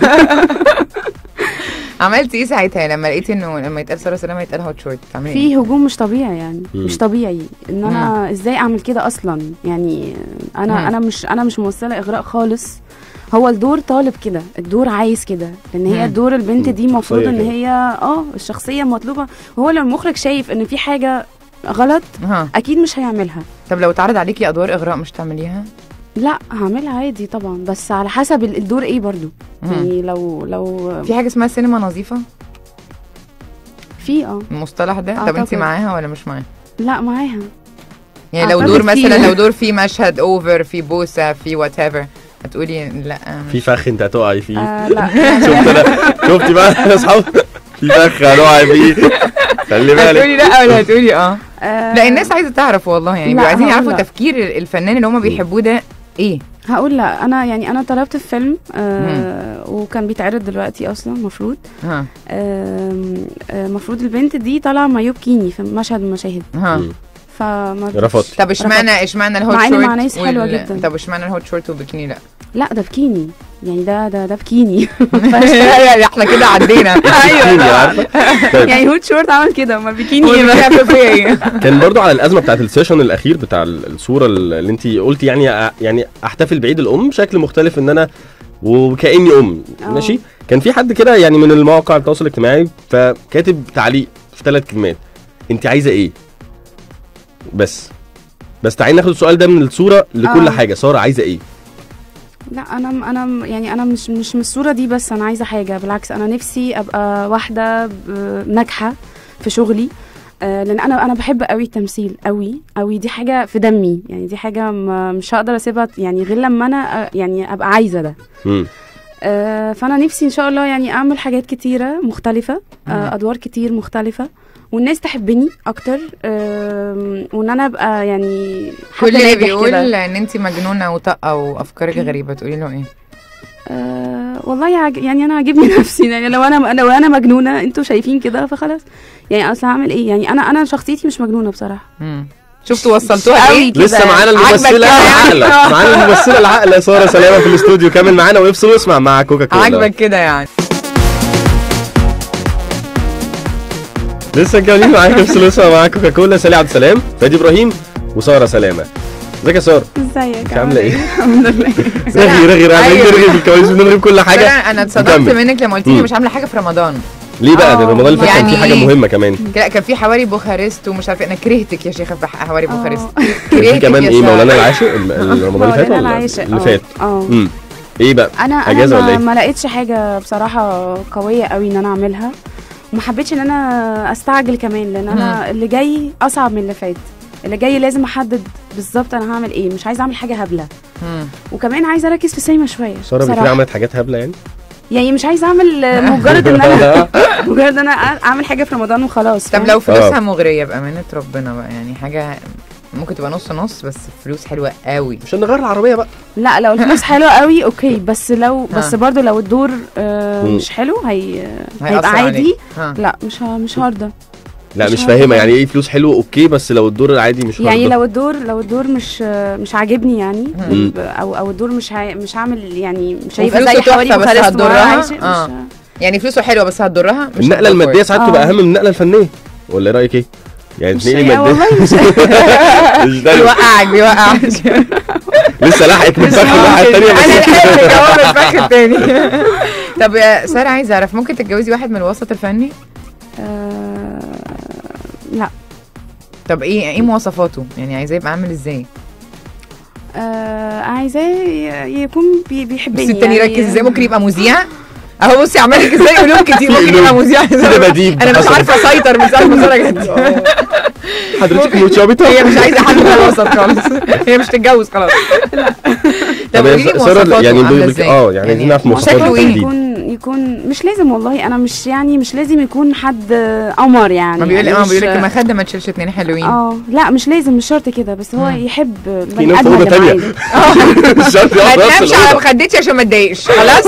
عملت ايه ساعتها لما لقيت انه لما يتقال سارة سلامة يتقال هوت شورت تعملي ايه؟ في هجوم مش طبيعي يعني مم. مش طبيعي ان انا ازاي اعمل كده اصلا يعني انا مم. انا مش انا مش ممثله اغراء خالص هو الدور طالب كده الدور عايز كده لان هي مم. الدور البنت مم. دي المفروض شخصية ان كده. هي اه الشخصيه مطلوبه وهو لو المخرج شايف ان في حاجه غلط ها اكيد مش هيعملها طب لو اتعرض عليكي ادوار اغراء مش تعمليها؟ لا هعملها عادي طبعا بس على حسب ال- الدور ايه برضو مم. يعني لو لو في حاجة اسمها سينما نظيفة في اه المصطلح ده طب انت أعتقد. معاها ولا مش معاها؟ لا معاها يعني لو أعتقد دور في. مثلا لو دور فيه مشهد اوفر في بوسه في وات ايفر هتقولي لا في فخ انت هتقعي فيه آه لا شفت انا شفتي بقى يا اصحاب في فخ هنقعي فيه خلي بالك هتقولي لا ولا هتقولي اه آه، لا الناس عايزه تعرف والله يعني لا، بيبقوا عايزين هقول يعرفوا لا. تفكير الفنان اللي هم بيحبوه ده ايه هقول لا انا يعني انا طلبت في فيلم آه وكان بيتعرض دلوقتي اصلا المفروض ها المفروض البنت دي طالعه مايوب كيني في مشهد من المشاهد ها مم. فما رفضتي. طب اشمعنى اشمعنى الهوت مع إن شورت مع ناس حلوة وال- جدا. طب اشمعنى الهوت شورت والبكيني لا لا ده بكيني يعني ده ده ده بكيني احنا كده عدينا بكيني، عارفة؟ طيب يعني هوت شورت عمل كده امال بكيني ايه بقى والبكيني فيها ايه كان برضو على الازمه بتاعت السيشن الاخير بتاع ال- الصوره اللي انت قلتي يعني يعني احتفل بعيد الام بشكل مختلف ان انا وكاني ام آه. ماشي كان في حد كده يعني من المواقع التواصل الاجتماعي فكاتب تعليق في ثلاث كلمات انت عايزه ايه بس بس تعالي ناخد السؤال ده من الصوره لكل آه. حاجه ساره عايزه ايه لا انا انا يعني انا مش مش من الصوره دي بس انا عايزه حاجه بالعكس انا نفسي ابقى واحده ب- ناجحه في شغلي آه، لان انا انا بحب قوي التمثيل قوي قوي دي حاجه في دمي يعني دي حاجه ما- مش هقدر اسيبها يعني غير لما انا آه، يعني ابقى عايزه ده مم. آه، فانا نفسي ان شاء الله يعني اعمل حاجات كتيره مختلفه مم. آه، ادوار كتير مختلفه والناس تحبني اكتر آم، وان انا ابقى يعني حد كل اللي ناجح بيقول كده. ان انت مجنونه وطاقه وافكارك غريبه تقولي له ايه آه والله عج... يعني انا عاجبني نفسي يعني لو انا لو انا مجنونه انتوا شايفين كده فخلاص يعني اصل هعمل ايه يعني انا انا شخصيتي مش مجنونه بصراحه مم. شفتوا وصلتوها قوي ايه كده. لسه معانا عاجبك الممثله كده يعني؟ العاقله معانا الممثله العاقله ساره سلامه في الاستوديو كمل معانا وافصل واسمع مع كوكا كولا عاجبك كده يعني لسه مكملين معاك افصل واسمع مع كوكا كولا سالي عبد السلام فادي ابراهيم وساره سلامه ازيك يا ساره ازيك عاملة إيه؟ الحمد لله رغي رغي عمالين أيوة. نرغي في الكواليس بنرغي في كل حاجه فعلا انا اتصدمت نكمل. منك لما قلت لي مم. مش عامله حاجه في رمضان ليه بقى ده آه، رمضان اللي فات كان في يعني حاجه مهمه كمان لا كان في حواري بوخارست ومش عارفه انا كرهتك يا شيخه في حواري آه. بوخارست كان في كرهتك كمان يا ايه سارة. مولانا العاشق ال- ال- رمضان اللي فات مولانا ولا العاشق اللي آه، فات اه امم ايه بقى انا انا أجازة ولا ما, إيه؟ ما لقيتش حاجه بصراحه قويه قوي ان انا اعملها وما حبيتش ان انا استعجل كمان لان انا اللي جاي اصعب من اللي فات اللي جاي لازم احدد بالظبط انا هعمل ايه مش عايزه اعمل حاجه هبله مم. وكمان عايزه اركز في السينما شويه ساره قبل كده بصراحة. عملت حاجات هبله يعني يعني مش عايزه اعمل آه، مجرد ان انا مجرد ان انا اعمل حاجه في رمضان وخلاص طب فاهم؟ لو فلوسها آه. مغريه بامانه ربنا بقى يعني حاجه ممكن تبقى نص نص بس فلوس حلوه قوي مش هنغير العربيه بقى لا لو الفلوس حلوه قوي اوكي بس لو بس ها. برضو لو الدور آه مم. مش حلو هي هيأثر هيبقى عليك. عادي ها. لا مش ه- مش هرضى لا مش مش عارفة فاهمه بقى. يعني ايه فلوس حلوه اوكي بس لو الدور العادي مش يعني هرضى. لو الدور لو الدور مش مش عاجبني يعني مم. او او الدور مش هي مش هعمل يعني مش هيبقى وفلوسه زي حوالي تحفة بس بوخارست هتضرها؟ وعايشة، آه. مش يعني فلوسه حلوه بس هتضرها مش النقله هتضر الماديه كويس. ساعات آه. تبقى اهم من النقله الفنيه ولا ايه رايك ايه يعني مش تنقلي هي- ماديه والله مش مش ده بيوقعك بيوقعك لسه لحقت من فخ الناحيه الثانيه انا بس لحقت جواب الفخ التاني طب يا ساره عايزه اعرف ممكن تتجوزي واحد من الوسط الفني آه لا طب ايه ايه مواصفاته يعني عايزاه يبقى عامل ازاي آه عايزاه ي- يكون بي بيحبني بس التاني يعني يركز ازاي ممكن يبقى مذيع اهو بصي عمال لك ازاي علوم كتير ممكن يبقى مذيع كده بديب انا مش حصل. عارفه اسيطر من ساعه ما ساره جت حضرتك مرتبطه هي مش عايزه حد من الوسط خالص هي مش تتجوز خلاص طب قولي لي مواصفاته يعني عامله بيقول لك- ازاي اه يعني عايزين نعرف مواصفات شكله ايه الجديد. يكون يكون مش لازم والله انا مش يعني مش لازم يكون حد قمر يعني ما بيقول يعني اه مش- بيقول لك المخده ما تشيلش اتنين حلوين اه لا مش لازم مش شرط كده بس هو مم. يحب في البني ناس ادم اوضه اللي ثانيه معاه مش شرط يقعد ما في نفس تنامش على الأوضة. مخدتي عشان ما اتضايقش خلاص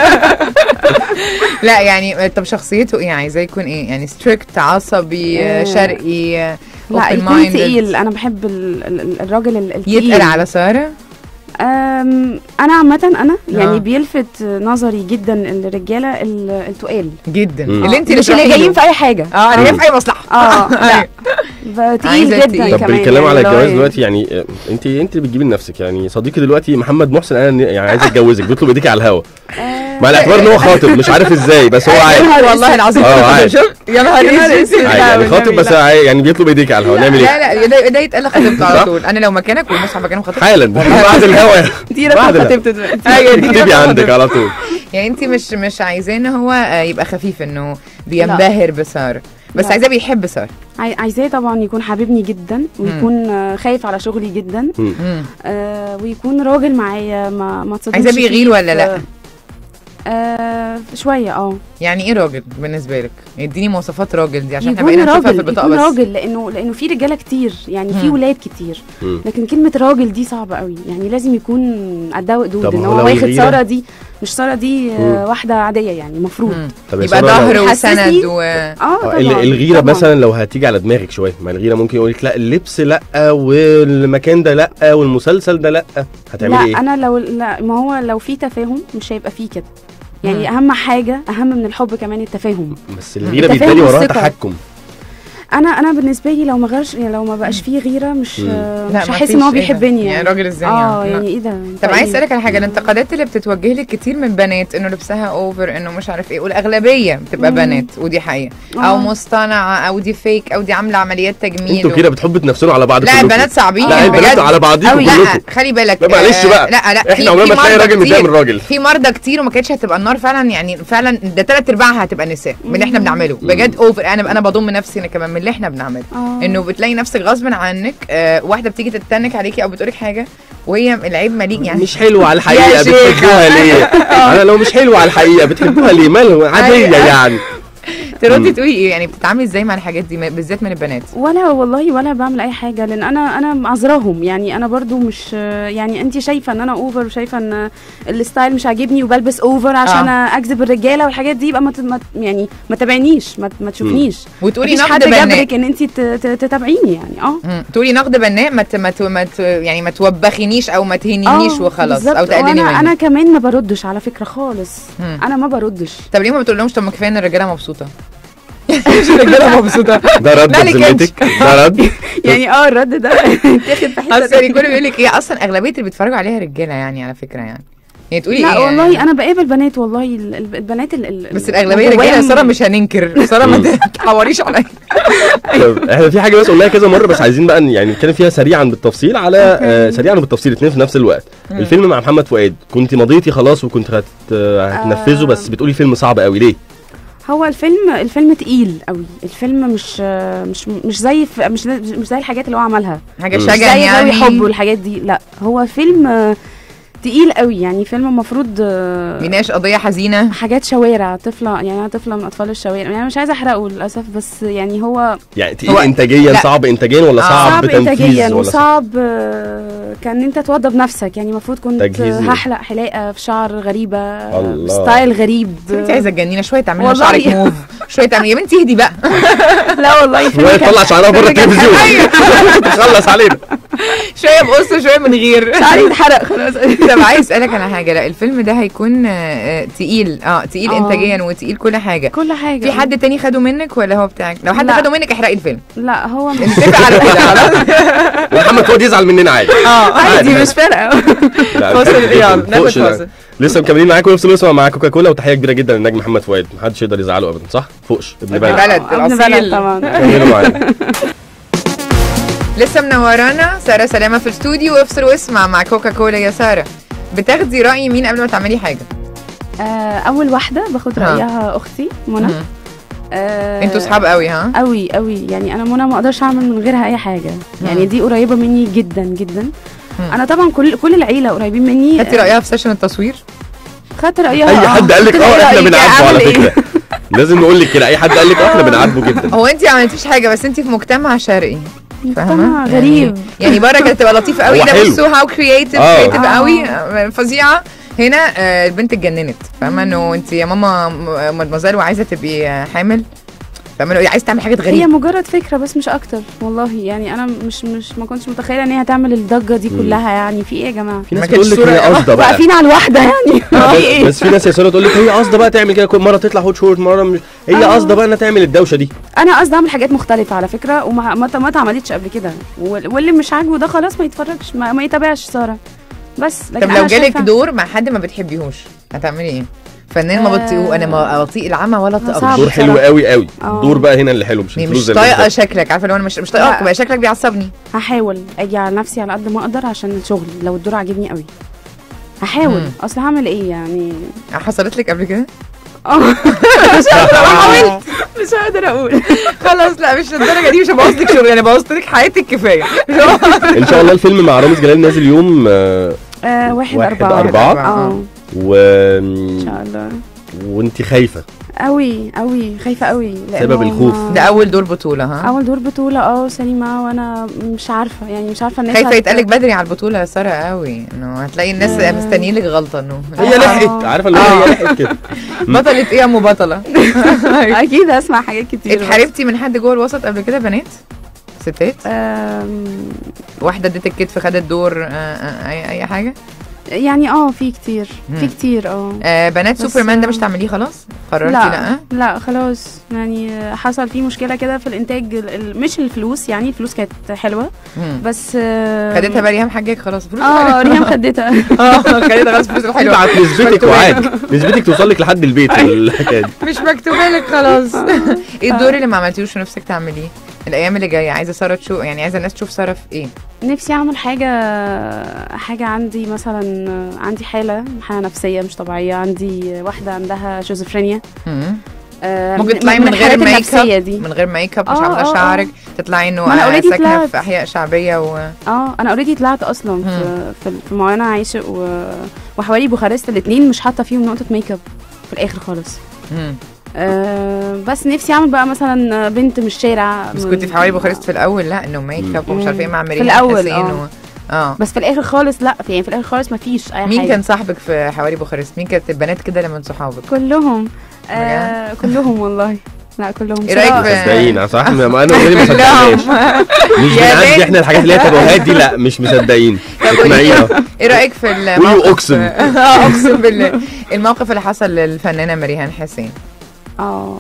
لا يعني طب شخصيته ايه عايزاه يكون ايه يعني ستريكت عصبي آه، شرقي لا open يكون minded. تقيل انا بحب ال- ال- الراجل ال- التقيل يتقل على ساره أم، انا عامه انا يعني آه. بيلفت نظري جدا الرجاله ال- التقال جدا مم. اللي انت مش اللي بتروحي جايين له. في اي حاجه اه اللي جاي في اي مصلحه اه لا عايزة تقيل تقيل. جدا طب كمان بالكلام على يعني اللي هو الجواز إيه. دلوقتي يعني آه، انت انت اللي بتجيبي لنفسك يعني صديقي دلوقتي محمد محسن انا يعني عايز اتجوزك بيطلب ايديك على الهوا آه، مع الاعتبار ان هو خاطب مش عارف ازاي بس هو عارف والله العظيم اه عارف شوف يا نهار يا نهار اسود اسود. عادي يعني لا، خاطب والنبي بس لا. عاي- يعني بيطلب ايديك على الهوا نعمل ايه لا لا ده ده يتقال خطيبته صح؟ على طول انا لو مكانك والمصحف مكانه خطيبته حالا بعد الهوا دي بعد رقم لا. خطيبته دلوقتي ايوه دي اكتبي رقم عندك خطيبته. على طول يعني انت مش مش عايزاه ان هو آه، يبقى خفيف انه بينبهر بساره بس لا. عايزاه بيحب ساره عاي- عايزاه طبعا يكون حاببني جدا ويكون آه، خايف على شغلي جدا مم. آه ويكون راجل معايا ما ما تصدقش عايزاه بيغير ولا لا؟ آه شويه اه يعني ايه راجل بالنسبه لك اديني مواصفات راجل دي عشان احنا يكون بقينا نشوفها في راجل البطاقه يكون بس راجل لانه لانه في رجاله كتير يعني في مم. ولاد كتير مم. لكن كلمه راجل دي صعبه قوي يعني لازم يكون قدها وقدود طب ان ما هو هو لو واخد يغير؟ ساره دي مش ساره دي آه، مم. واحده عاديه يعني المفروض مم. طب يا يبقى سارة لو- ظهر حسسني- وسند و اه آه، طبعا ال- الغيره طبعاً. مثلا لو هتيجي على دماغك شويه ما الغيره ممكن يقول لك لا اللبس لا والمكان ده لا والمسلسل ده لا هتعملي لا ايه؟ انا لو لا ما هو لو في تفاهم مش هيبقى فيه كده يعني مم. اهم حاجه اهم من الحب كمان التفاهم بس الغيره التفاهم بيتبني وراها والثقة. تحكم انا انا بالنسبه لي لو ما غيرش يعني لو ما بقاش فيه غيره مش مم. آه، لا، مش ما هحس فيش ان هو إيه ده؟ بيحبني يعني يعني راجل ازاي اه يعني؟ يعني ايه ده أنت طب عايز إيه؟ اسالك على حاجه الانتقادات اللي بتتوجه لك كتير من بنات انه لبسها اوفر انه مش عارف ايه والاغلبيه بتبقى مم. بنات ودي حقيقه او آه. مصطنعه او دي فيك او دي عامله عمليات تجميل انتوا و- كده بتحبوا تنافسونا على بعض لا كلكم. البنات صعبين لا البنات بجد. على بعضيكم أوي. لا كلكم خلي بالك لا معلش آه، بقى. لا لا في- احنا عمرنا في ما تلاقي مرضى راجل متضايق كتير. من راجل في مرضى كتير وما كانتش هتبقى النار فعلا يعني فعلا ده ثلاث ارباعها هتبقى نساء من اللي احنا بنعمله بجد اوفر انا انا بضم نفسي انا كمان من اللي احنا بنعمله آه. انه بتلاقي نفسك غصب عنك آه واحده بتيجي تتنك عليكي او بتقولك حاجه وهي العيب مليء يعني مش حلو على الحقيقه يا شيخة. بتحبوها ليه؟ انا لو مش حلو على الحقيقه بتحبوها ليه؟ ماله عاديه أيوة. يعني تردي تقولي ايه يعني بتتعاملي ازاي مع الحاجات دي بالذات من البنات ولا والله ولا بعمل اي حاجه لان انا انا معذراهم يعني انا برضو مش يعني انت شايفه ان انا اوفر وشايفه ان الستايل مش عاجبني وبلبس اوفر عشان آه. اجذب الرجاله والحاجات دي يبقى ما ت- ما ت- يعني ما تابعنيش ما, ت- ما تشوفنيش وتقولي مفيش نقد حد بناء جبرك ان انت ت- ت- تتابعيني يعني اه مم. تقولي نقد بناء ما ت- ما ت- ما ت- يعني ما توبخينيش او ما تهنينيش آه، وخلاص بالظبط. او تقللي وأنا- مني انا كمان ما بردش على فكره خالص مم. انا ما بردش طب ليه ما بتقولهمش طب ما كفايه ان الرجاله مبسوطه مش الرجاله مبسوطه ده رد لا لك بذمتك ده رد يعني اه الرد ده تاخد في حته اصل يعني كله بيقول لك ايه اصلا اغلبيه اللي بيتفرجوا عليها رجاله يعني على فكره يعني يعني تقولي لا ايه والله يعني؟ انا بقابل بنات والله ال- ال- البنات ال- ال- بس الاغلبيه جواهم- رجاله ساره مش هننكر ساره ما تحوريش عليا طب احنا في حاجه بس قلناها كذا مره بس عايزين بقى يعني نتكلم فيها سريعا بالتفصيل على آه سريعا بالتفصيل الاثنين في نفس الوقت الفيلم مع محمد فؤاد كنت مضيتي خلاص وكنت هت هتنفذه بس بتقولي فيلم صعب قوي ليه؟ هو الفيلم الفيلم تقيل قوي الفيلم مش مش مش زي ف- مش مش زي الحاجات اللي هو عملها حاجه مم. مش شجن زي يعني غاوي حب والحاجات دي لا هو فيلم آه، تقيل قوي يعني فيلم المفروض آه، بيناقش قضيه حزينه حاجات شوارع طفله يعني انا طفله من اطفال الشوارع يعني أنا مش عايزه احرقه للاسف بس يعني هو يعني هو- تقيل انتاجيا لا. صعب انتاجيا ولا آه. صعب, صعب تنفيذ انتاجيا ولا صعب وصعب آه، كان انت توضب نفسك يعني المفروض كنت تجهيز إيه؟ هحلق حلاقه في شعر غريبه الله. ستايل غريب انت عايزه تجنينا شويه تعملي والله. شعرك موف شويه تعملي يا بنتي اهدي بقى لا والله الفيلم وهي كان- تطلع شعرها بره الفيلم كان التلفزيون تخلص علينا شويه بقص شويه من غير شعري اتحرق خلاص طب عايز اسالك على حاجه لا الفيلم ده هيكون آه، آه، تقيل اه تقيل آه. انتاجيا وتقيل كل حاجه كل حاجه في حد تاني خده منك ولا هو بتاعك لو حد لا. خده منك احرقي الفيلم لا هو مش نتفق على كده خلاص ومحمد فؤاد يزعل مننا عادي اه عادي عادي. مش فارقه لا، فاصل بجد يلا جداً. ناخد فوقش ده. فاصل لسه مكملين معاكم نفس الاسم مع كوكا كولا وتحيه كبيره جدا للنجم محمد فؤاد محدش يقدر يزعله ابدا صح فوقش ابن ابن بلد بلد ابن بلد الاصيل طبعا كملوا معانا لسه منورانا ساره سلامه في الاستوديو وافصل واسمع مع كوكا كولا يا ساره بتاخدي راي مين قبل ما تعملي حاجه آه، اول واحده باخد ها. رايها اختي منى مم. آه، انتوا صحاب قوي ها قوي قوي يعني انا منى ما اقدرش اعمل من غيرها اي حاجه يعني دي قريبه مني جدا جدا مم. انا طبعا كل كل العيله قريبين مني خدتي رايها في سيشن التصوير خدت رايها اي آه. حد قال لك قلت لها اه إيه احنا رأيك؟ بنعاتبه على أعمل إيه؟ فكره لازم نقول لك كده اي حد قال لك اه احنا بنعاتبه جدا هو انت ما عملتيش حاجه بس انت في مجتمع شرقي فاهمه مجتمع غريب يعني, يعني بره كانت تبقى لطيفه قوي هو ده حلو. بصوا هاو كرييتيف آه. كرييتيف آه. قوي آه، فظيعه هنا آه، البنت اتجننت فاهمه انه انت يا ماما م- مدمزال وعايزه تبقي آه، حامل فاهمه إنه عايزه تعمل حاجات هي غريبه مجرد فكره بس مش اكتر والله يعني انا مش مش ما كنتش متخيله ان هي هتعمل الضجه دي مم. كلها يعني في ايه يا جماعه في ناس ما كانتش بتقول لك هي صورة- قاصده بقى واقفين على الواحده يعني في بس, ايه بس في ناس يا ساره تقول لك هي قاصده بقى تعمل كده كل مره تطلع هوت شورت مره مش هي آه. قاصده بقى انها تعمل الدوشه دي انا قصدي اعمل حاجات مختلفه على فكره وما ما ما اتعملتش قبل كده وال- واللي مش عاجبه ده خلاص ما يتفرجش ما, ما يتابعش ساره بس لكن طب لو أنا جالك شايفة- دور مع حد ما بتحبيهوش هتعملي ايه؟ فنان ما آه. بطيء انا ما بطيء العمى ولا صعب. طاقه دور حلو بصراحة. قوي قوي آه. دور بقى هنا اللي حلو مش يعني الفلوس مش زي اللي طايقه بالظبط. شكلك عارفه لو انا مش مش طايقاك لا. بقى شكلك بيعصبني هحاول اجي على نفسي على قد ما اقدر عشان الشغل لو الدور عاجبني قوي هحاول مم. اصل هعمل ايه يعني حصلت لك قبل كده؟ اه مش قادره حاولت مش قادره اقول خلاص لا مش الدرجه دي مش هبوظ لك شغل انا بوظت لك حياتك كفايه ان شاء الله الفيلم مع رامز جلال نازل يوم آه، آه واحد واحد أربعة أربعة. اه و إن شاء الله وانت خايفه قوي قوي خايفه قوي لأنه سبب الخوف. ما- ده اول دور بطوله ها اول دور بطوله اه سليمه وانا مش عارفه يعني مش عارفه الناس خايفه هت- يتقالك بدري على البطوله يا ساره قوي انه هتلاقي الناس آه. مستنيين لك غلطه انه هي آه. لحقت عارفه اللي هي لحقت كده بطلة ايه يا ام بطله اكيد اسمع حاجات كتير بس. اتحاربتي من حد جوه الوسط قبل كده بنات ستات آم، واحده اديتك كتف خدت دور آه، آه، اي اي حاجه يعني اه في كتير في مم. كتير اه آه بنات بس، سوبرمان ده آه، مش تعمليه خلاص قررتي لا لا لا خلاص يعني حصل في مشكله كده في الانتاج ال- ال- مش الفلوس يعني الفلوس كانت حلوه مم. بس آه، خدتها بقى ريهام حجاج خلاص فلوس اه ريهام خدتها اه خدتها خلاص فلوس حلوه ابعت نسبتك مكتوبة وعادي نسبتك توصل لك لحد البيت الحكايه دي مش مكتوبه لك خلاص ايه الدور اللي ما عملتيهوش ونفسك تعمليه الايام اللي جايه عايزه ساره تشوف يعني عايزه الناس تشوف ساره في ايه نفسي اعمل حاجه حاجه عندي مثلا عندي حاله حاله نفسيه مش طبيعيه عندي واحده عندها شيزوفرينيا مم. آه، ممكن تطلعي من غير الحالات ميك النفسيه اب دي من غير ميك اب مش آه، عامله آه، آه. شعرك تطلعي انه ما أنا آه، already ساكنه طلعت. في احياء شعبيه و اه انا اوريدي طلعت اصلا في في, في معينه عايشه و... وحوالي بوخارست الاثنين مش حاطه فيهم نقطه ميك اب في الاخر خالص مم. آه بس نفسي اعمل بقى مثلا بنت من الشارع بس من- كنت في حوالي بوخارست في الاول لا انه ميك اب ومش عارفه ايه مع في مريم الأول، حسين آه. و... اه بس في الاخر خالص لا في يعني في الاخر خالص ما فيش اي مين حاجه كان صاحبك في حوالي بوخارست مين كانت البنات كده اللي من صحابك كلهم آه كلهم والله لا كلهم إيه رأيك سواء- في- مصدقين صح ما انا اوريدي ما صدقناش مش يا بنعدي بنت. احنا الحاجات اللي هي تبوهات دي لا مش مصدقين اقنعينا ايه رايك في قولي الموقف أقسم. اه اقسم بالله الموقف اللي حصل للفنانه مريهان حسين اه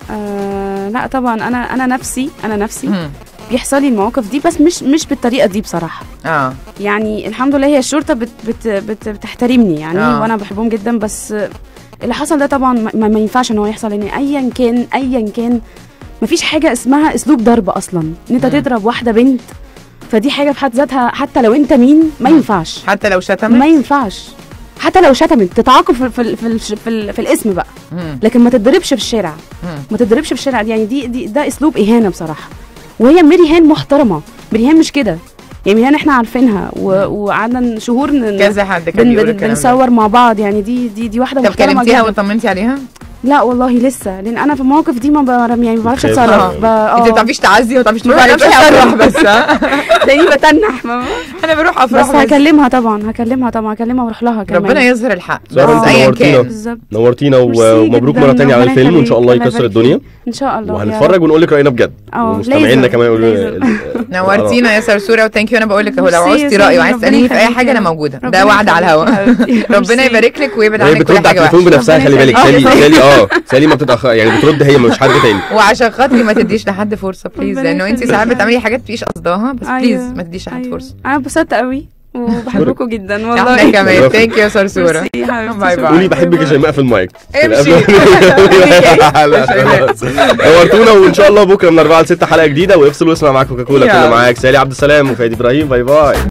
آه، لا طبعا انا انا نفسي انا نفسي مم. بيحصل لي المواقف دي بس مش مش بالطريقه دي بصراحه اه يعني الحمد لله هي الشرطه بت بت بت بتحترمني يعني آه. وانا بحبهم جدا بس اللي حصل ده طبعا ما, ما ينفعش ان هو يحصل لان ايا كان ايا كان ما فيش حاجه اسمها اسلوب ضرب اصلا ان انت مم. تضرب واحده بنت فدي حاجه في حد ذاتها حتى لو انت مين ما مم. ينفعش حتى لو ما شتمت ينفعش حتى لو شتمت تتعاقب في في في, في, في, في الاسم بقى مم. لكن ما تتضربش في الشارع مم. ما تتضربش في الشارع دي يعني دي, دي ده اسلوب اهانه بصراحه وهي ميريهان محترمه ميريهان مش كده يعني ميريهان احنا عارفينها و- وقعدنا شهور ن- كذا حد كان بن بيقول بن الكلام ده بنصور مع بعض يعني دي دي دي واحده طب محترمه كلمتيها جدا وطمنتي عليها؟ لا والله لسه لان انا في المواقف دي ما بعرف يعني ما بعرفش خايفة. اتصرف ب- انت ما اه بتعرفيش تعزي وما بتعرفيش تروحي ما انا بعرفش بروح أتصرف. بس ها تلاقيني بتنح ما- انا بروح بس افراح بس هكلمها طبعا هكلمها طبعا هكلمها واروح لها كمان ربنا يظهر الحق زهرة، بس انت ايا نورتينا. كان بالظبط نورتينا و- ميرسي ومبروك جداً، مره تانية على ربنا الفيلم وان شاء الله يخليك، يكسر الله الدنيا يبارك فيك. ان شاء الله يا وهنتفرج رب. ونقول لك راينا بجد اه، ومستمعينا لازم، كمان يقولوا لازم. ال- نورتينا يا سرسوره وثانك يو انا بقول لك اهو لو ميرسي يا عوزتي سيدي، راي وعايز ربنا تساليني في اي يخليك. حاجه انا موجوده ده ربنا وعد على يخليك الهوا يا حبيبتي. ربنا ميرسي. يبارك لك ويبعد هي عنك كل بترد على حاجه التليفون وحشه بنفسها خلي بالك يخليك. سالي اه. سالي اه سالي ما بتتاخر يعني بترد هي مش حد تاني وعشان خاطري ما تديش لحد فرصه بليز ربنا لانه انت يخليك. ساعات بتعملي حاجات مفيش قصدها بس أيوة، بليز ما تديش لحد أيوة. فرصه انا انبسطت قوي وبحبكم جدا والله احنا كمان بالظبط. ثانك يو يا سرسوره ميرسي يا حبيبتي، باي شكراً. باي. قولي بحبك يا شيماء في المايك امشي. لا، خلاص. نورتونا وان شاء الله بكره من 4 ل 6 حلقه جديده وافصل واسمع معاك كوكاكولا يلا. كنا معاك سالي عبد السلام وفادي ابراهيم باي باي